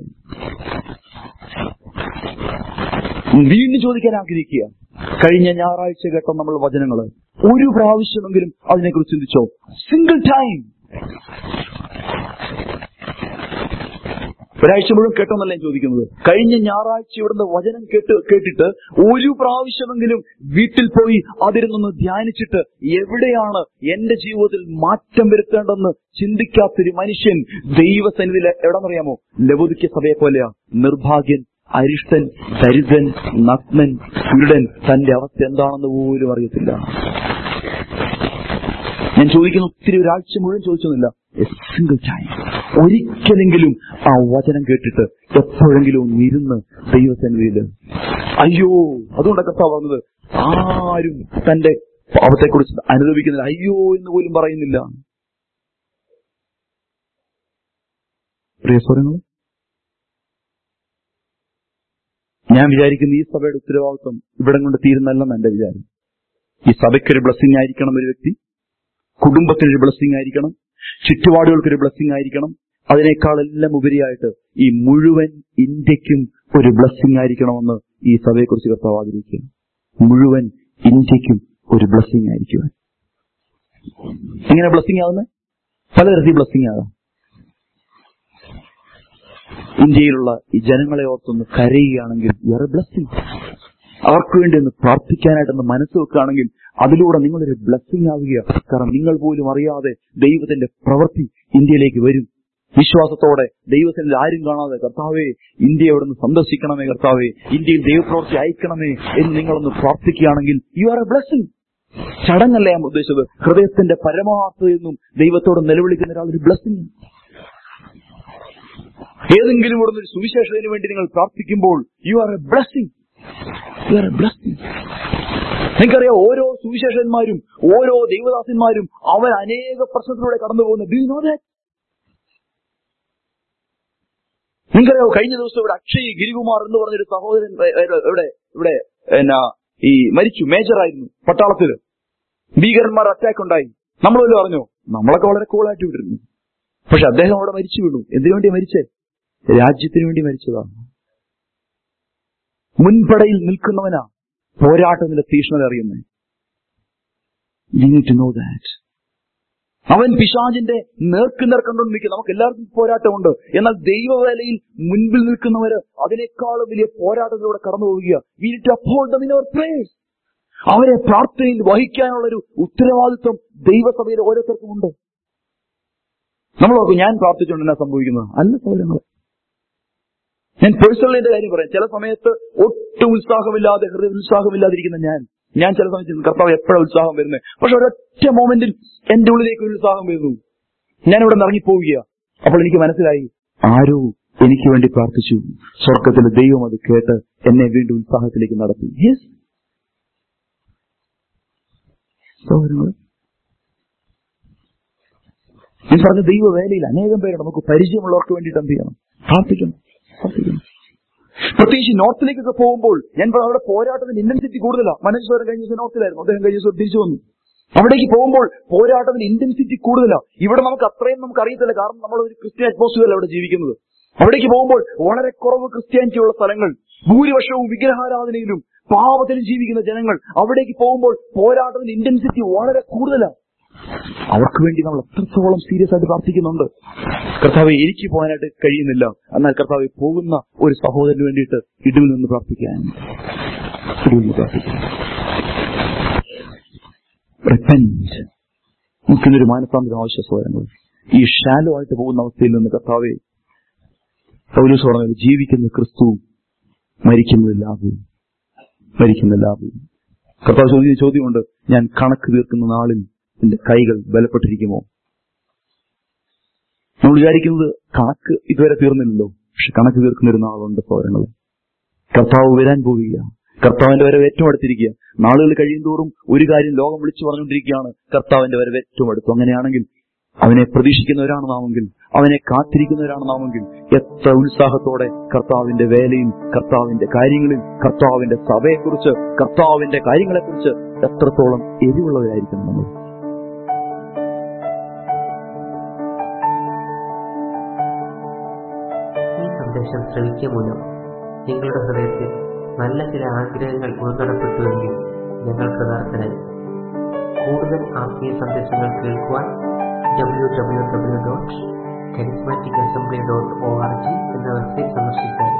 വീണ്ടും ചോദിക്കാൻ ആഗ്രഹിക്കുക കഴിഞ്ഞ ഞായറാഴ്ച കേട്ട നമ്മൾ വചനങ്ങള് ഒരു പ്രാവശ്യമെങ്കിലും അതിനെക്കുറിച്ച് ചിന്തിച്ചോ സിംഗിൾ ടൈം ഒരാഴ്ച മുഴുവൻ കേട്ടോന്നല്ല ഞാൻ ചോദിക്കുന്നത് കഴിഞ്ഞ ഞായറാഴ്ച ഇവിടുന്ന് വചനം കേട്ട് കേട്ടിട്ട് ഒരു പ്രാവശ്യമെങ്കിലും വീട്ടിൽ പോയി അതിരുന്നൊന്ന് ധ്യാനിച്ചിട്ട് എവിടെയാണ് എന്റെ ജീവിതത്തിൽ മാറ്റം വരുത്തേണ്ടെന്ന് ചിന്തിക്കാത്തൊരു മനുഷ്യൻ ദൈവസന്നിധിയിൽ എവിടെന്നറിയാമോ ലബോദിക്ക സഭയെ പോലെയാ നിർഭാഗ്യൻ അരിഷ്ടൻ ദരിദ്രൻ നഗ്നൻ കുരുടൻ തന്റെ അവസ്ഥ എന്താണെന്ന് പോലും അറിയത്തില്ല ഞാൻ ചോദിക്കുന്ന ഒത്തിരി ഒരാഴ്ച മുഴുവൻ ചോദിച്ചൊന്നുമില്ല സിംഗിൾ ടൈം ഒരിക്കലെങ്കിലും ആ വചനം കേട്ടിട്ട് എപ്പോഴെങ്കിലും ഒന്ന് ഇരുന്ന് ദൈവസന്നിധിയിൽ അയ്യോ അതുകൊണ്ടൊക്കെ കർത്താവ് പറഞ്ഞത് ആരും തന്റെ പാപത്തെക്കുറിച്ച് അനുഭവിക്കുന്നില്ല അയ്യോ എന്ന് പോലും പറയുന്നില്ല പ്രിയ സ്വരങ്ങൾ ഞാൻ വിചാരിക്കുന്ന ഈ സഭയുടെ ഉത്തരവാദിത്വം ഇവിടം കൊണ്ട് തീരുന്നല്ലെന്ന് എന്റെ വിചാരം ഈ സഭയ്ക്കൊരു ബ്ലസ്സിംഗ് ആയിരിക്കണം ഒരു വ്യക്തി കുടുംബത്തിനൊരു ബ്ലസ്സിംഗ് ആയിരിക്കണം ചുറ്റുപാടുകൾക്കൊരു ബ്ലസ്സിംഗ് ആയിരിക്കണം അതിനേക്കാളെല്ലാം ഉപരിയായിട്ട് ഈ മുഴുവൻ ഇന്ത്യക്കും ഒരു ബ്ലസ്സിംഗ് ആയിരിക്കണമെന്ന് ഈ സഭയെക്കുറിച്ച് കർത്താവ് ആഗ്രഹിക്കുക മുഴുവൻ ഇന്ത്യക്കും ഒരു ബ്ലസ്സിംഗ് ആയിരിക്കുവാൻ എങ്ങനെ ബ്ലസ്സിംഗ് ആവുന്നത് പലതരത്തിൽ ബ്ലസ്സിംഗ് ആകാം ഇന്ത്യയിലുള്ള ഈ ജനങ്ങളെ ഓർത്തൊന്ന് കരയുകയാണെങ്കിൽ വേറെ ബ്ലസ്സിംഗ് അവർക്ക് വേണ്ടി ഒന്ന് പ്രാർത്ഥിക്കാനായിട്ടൊന്ന് മനസ്സ് വെക്കുകയാണെങ്കിൽ അതിലൂടെ നിങ്ങളൊരു ബ്ലസ്സിംഗ് ആവുക കാരണം നിങ്ങൾ പോലും അറിയാതെ ദൈവത്തിന്റെ പ്രവൃത്തി ഇന്ത്യയിലേക്ക് വരും വിശ്വാസത്തോടെ ദൈവത്തിൽ ആരും കാണാതെ കർത്താവെ ഇന്ത്യ അവിടെ നിന്ന് സന്ദർശിക്കണമേ കർത്താവെ ഇന്ത്യയിൽ ദൈവപ്രവൃത്തി അയക്കണമേ എന്ന് നിങ്ങളൊന്ന് പ്രാർത്ഥിക്കുകയാണെങ്കിൽ യു ആർ എ ബ്ലസ്സിംഗ് ചടങ്ങല്ല ഞാൻ ഉദ്ദേശിച്ചത് ഹൃദയത്തിന്റെ പരമാർത്ഥതയിൽ നിന്നും ദൈവത്തോട് നിലവിളിക്കുന്ന ഒരാൾ ഒരു ബ്ലസ്സിംഗ് ഏതെങ്കിലും ഇവിടുന്ന് ഒരു സുവിശേഷത്തിന് വേണ്ടി നിങ്ങൾ പ്രാർത്ഥിക്കുമ്പോൾ you are a blessing you are a blessing നിങ്ങൾക്കറിയാം ഓരോ സുവിശേഷന്മാരും ഓരോ ദൈവദാസന്മാരും അവർ അനേക പ്രശ്നത്തിലൂടെ കടന്നു പോകുന്നു ഡു യു നോ ദാറ്റ് നിങ്ങൾക്കറിയാമോ കഴിഞ്ഞ ദിവസം ഇവിടെ അക്ഷയ് ഗിരികുമാർ എന്ന് പറഞ്ഞൊരു സഹോദരൻ എ- എ- ഇവിടെ ഇവിടെ എന്നാ ഈ മരിച്ചു മേജറായിരുന്നു പട്ടാളത്തില് ഭീകരന്മാർ അറ്റാക്ക് ഉണ്ടായി നമ്മൾ വല്ലതും അറിഞ്ഞോ നമ്മളൊക്കെ വളരെ കൂളായിട്ട് വിട്ടിരുന്നു പക്ഷെ അദ്ദേഹം അവിടെ മരിച്ചു വീണു എന്തിനു വേണ്ടി മരിച്ചേ രാജ്യത്തിന് വേണ്ടി മരിച്ചതാണ് മുൻപടയിൽ നിൽക്കുന്നവനാ പോരാട്ടത്തിന്റെ തീഷ്ണത അറിയുന്നത് you need to know that അവൻ പിശാചിന്റെ നേർക്ക് നേർക്കണ്ടോണ്ട് നിൽക്കും നമുക്ക് എല്ലാവർക്കും പോരാട്ടമുണ്ട് എന്നാൽ ദൈവവേലയിൽ മുൻപിൽ നിൽക്കുന്നവര് അതിനേക്കാളും വലിയ പോരാട്ടത്തിലൂടെ കടന്നു പോവുക we need to uphold them in our prayers അവരെ പ്രാർത്ഥനയിൽ വഹിക്കാനുള്ള ഒരു ഉത്തരവാദിത്വം ദൈവസഭയിൽ ഓരോരുത്തർക്കും ഉണ്ട് നമ്മൾ നോക്കും ഞാൻ പ്രാർത്ഥിച്ചുകൊണ്ട് എന്നാ സംഭവിക്കുന്നത് അല്ല സൗകര്യങ്ങൾ ഞാൻ പേഴ്സണലി എന്റെ കാര്യം പറയാം ചില സമയത്ത് ഒട്ടും ഉത്സാഹമില്ലാതെ ഹൃദയ ഉത്സാഹമില്ലാതിരിക്കുന്ന ഞാൻ ഞാൻ ചില സമയത്ത് ചിന്തിക്കും, കർത്താവ് എപ്പോഴാണ് ഉത്സാഹം വരുന്നത് പക്ഷെ ഒരൊറ്റ മോമെന്റിൽ എന്റെ ഉള്ളിലേക്ക് ഒരു ഉത്സാഹം വരുന്നു ഞാൻ ഇവിടെ നിന്ന് ഇറങ്ങിപ്പോവുക അപ്പോൾ എനിക്ക് മനസ്സിലായി ആരോ എനിക്ക് വേണ്ടി പ്രാർത്ഥിച്ചു സ്വർഗത്തിലെ ദൈവം അത് കേട്ട് എന്നെ വീണ്ടും ഉത്സാഹത്തിലേക്ക് നടത്തി യെസ് സഹോദരങ്ങളെ ഞാൻ പറഞ്ഞ ദൈവവേലയിൽ അനേകം പേരുണ്ട് നമുക്ക് പരിചയമുള്ളവർക്ക് വേണ്ടിയിട്ട് എന്ത് ചെയ്യണം പ്രാർത്ഥിക്കണം പ്രാർത്ഥിക്കണം പ്രത്യേകിച്ച് നോർത്തിലേക്കൊക്കെ പോകുമ്പോൾ ഞാൻ പറഞ്ഞ അവിടെ പോരാട്ടത്തിന്റെ ഇന്റൻസിറ്റി കൂടുതലാണ് മനോജ് സാറ് കഴിഞ്ഞ ദിവസം നോർത്തിലായിരുന്നു അദ്ദേഹം കഴിഞ്ഞ ദിവസം തിരിച്ചു വന്നു അവിടേക്ക് പോകുമ്പോൾ പോരാട്ടത്തിന്റെ ഇന്റൻസിറ്റി കൂടുതലാണ് ഇവിടെ നമുക്ക് അത്രയും നമുക്ക് അറിയത്തില്ല കാരണം നമ്മൾ ഒരു ക്രിസ്ത്യൻ അറ്റ്മോസ്ഫിയർ അവിടെ ജീവിക്കുന്നത് അവിടേക്ക് പോകുമ്പോൾ വളരെ കുറവ് ക്രിസ്ത്യാനിറ്റി ഉള്ള സ്ഥലങ്ങൾ ഭൂരിപക്ഷവും വിഗ്രഹാരാധനയിലും പാപത്തിലും ജീവിക്കുന്ന ജനങ്ങൾ അവിടേക്ക് പോകുമ്പോൾ പോരാട്ടത്തിന്റെ ഇന്റൻസിറ്റി വളരെ കൂടുതലാണ് അവർക്ക് വേണ്ടി നമ്മൾ എത്രത്തോളം സീരിയസ് ആയിട്ട് പ്രാർത്ഥിക്കുന്നുണ്ട് കർത്താവ് എനിക്ക് പോകാനായിട്ട് കഴിയുന്നില്ല എന്നാൽ കർത്താവ് പോകുന്ന ഒരു സഹോദരന് വേണ്ടിയിട്ട് ഇടിവിൽ നിന്ന് പ്രാർത്ഥിക്കാൻ ഇടിവിൽ നിന്ന് പ്രാർത്ഥിക്കാൻ റിപ്പൻറ്റ് നമുക്കിന്നൊരു മാനസാന്തരം ആവശ്യ സഹോദരങ്ങൾ ഈ ഷാലോ ആയിട്ട് പോകുന്ന അവസ്ഥയിൽ നിന്ന് കർത്താവെ പൗലൂസ് പറഞ്ഞത് ജീവിക്കുന്ന ക്രിസ്തു മരിക്കുന്നത് ലാഭവും മരിക്കുന്ന ലാഭവും കർത്താവ് ചോദിച്ച ചോദ്യമുണ്ട് ഞാൻ കണക്ക് തീർക്കുന്ന നാളിൽ എന്റെ കൈകൾ ബലപ്പെട്ടിരിക്കുമോ നമ്മൾ വിചാരിക്കുന്നത് കണക്ക് ഇതുവരെ തീർന്നില്ലല്ലോ പക്ഷെ കണക്ക് തീർക്കുന്ന ഒരു നാളുണ്ട് സൗരങ്ങളെ കർത്താവ് വരാൻ പോവുക കർത്താവിന്റെ വരവ് ഏറ്റവും അടുത്തിരിക്കുക നാളുകൾ കഴിയും തോറും ഒരു കാര്യം ലോകം വിളിച്ചു പറഞ്ഞുകൊണ്ടിരിക്കുകയാണ് കർത്താവിന്റെ വരവ് ഏറ്റവും അടുത്തു അങ്ങനെയാണെങ്കിൽ അവനെ പ്രതീക്ഷിക്കുന്നവരാണ് നാമെങ്കിൽ അവനെ കാത്തിരിക്കുന്നവരാണ് നാമെങ്കിൽ എത്ര ഉത്സാഹത്തോടെ കർത്താവിന്റെ വേലയിൽ കർത്താവിന്റെ കാര്യങ്ങളിൽ കർത്താവിന്റെ സഭയെക്കുറിച്ച് കർത്താവിന്റെ കാര്യങ്ങളെക്കുറിച്ച് എത്രത്തോളം എരിവുള്ളവരായിരിക്കണം നമ്മൾ ഈ സന്ദേശം ശ്രവിക്കുക മൂലം നിങ്ങളുടെ ഹൃദയത്തിൽ നല്ല ചില ആഗ്രഹങ്ങൾ ഉൾക്കടപ്പെട്ടുവെങ്കിൽ ഞങ്ങൾ കൃതാർത്ഥനായി കൂടുതൽ ആത്മീയ സന്ദേശങ്ങൾ കേൾക്കുവാൻ W W W dot charismatic assembly dot O R G എന്ന വെബ്സൈറ്റ് സന്ദർശിക്കുക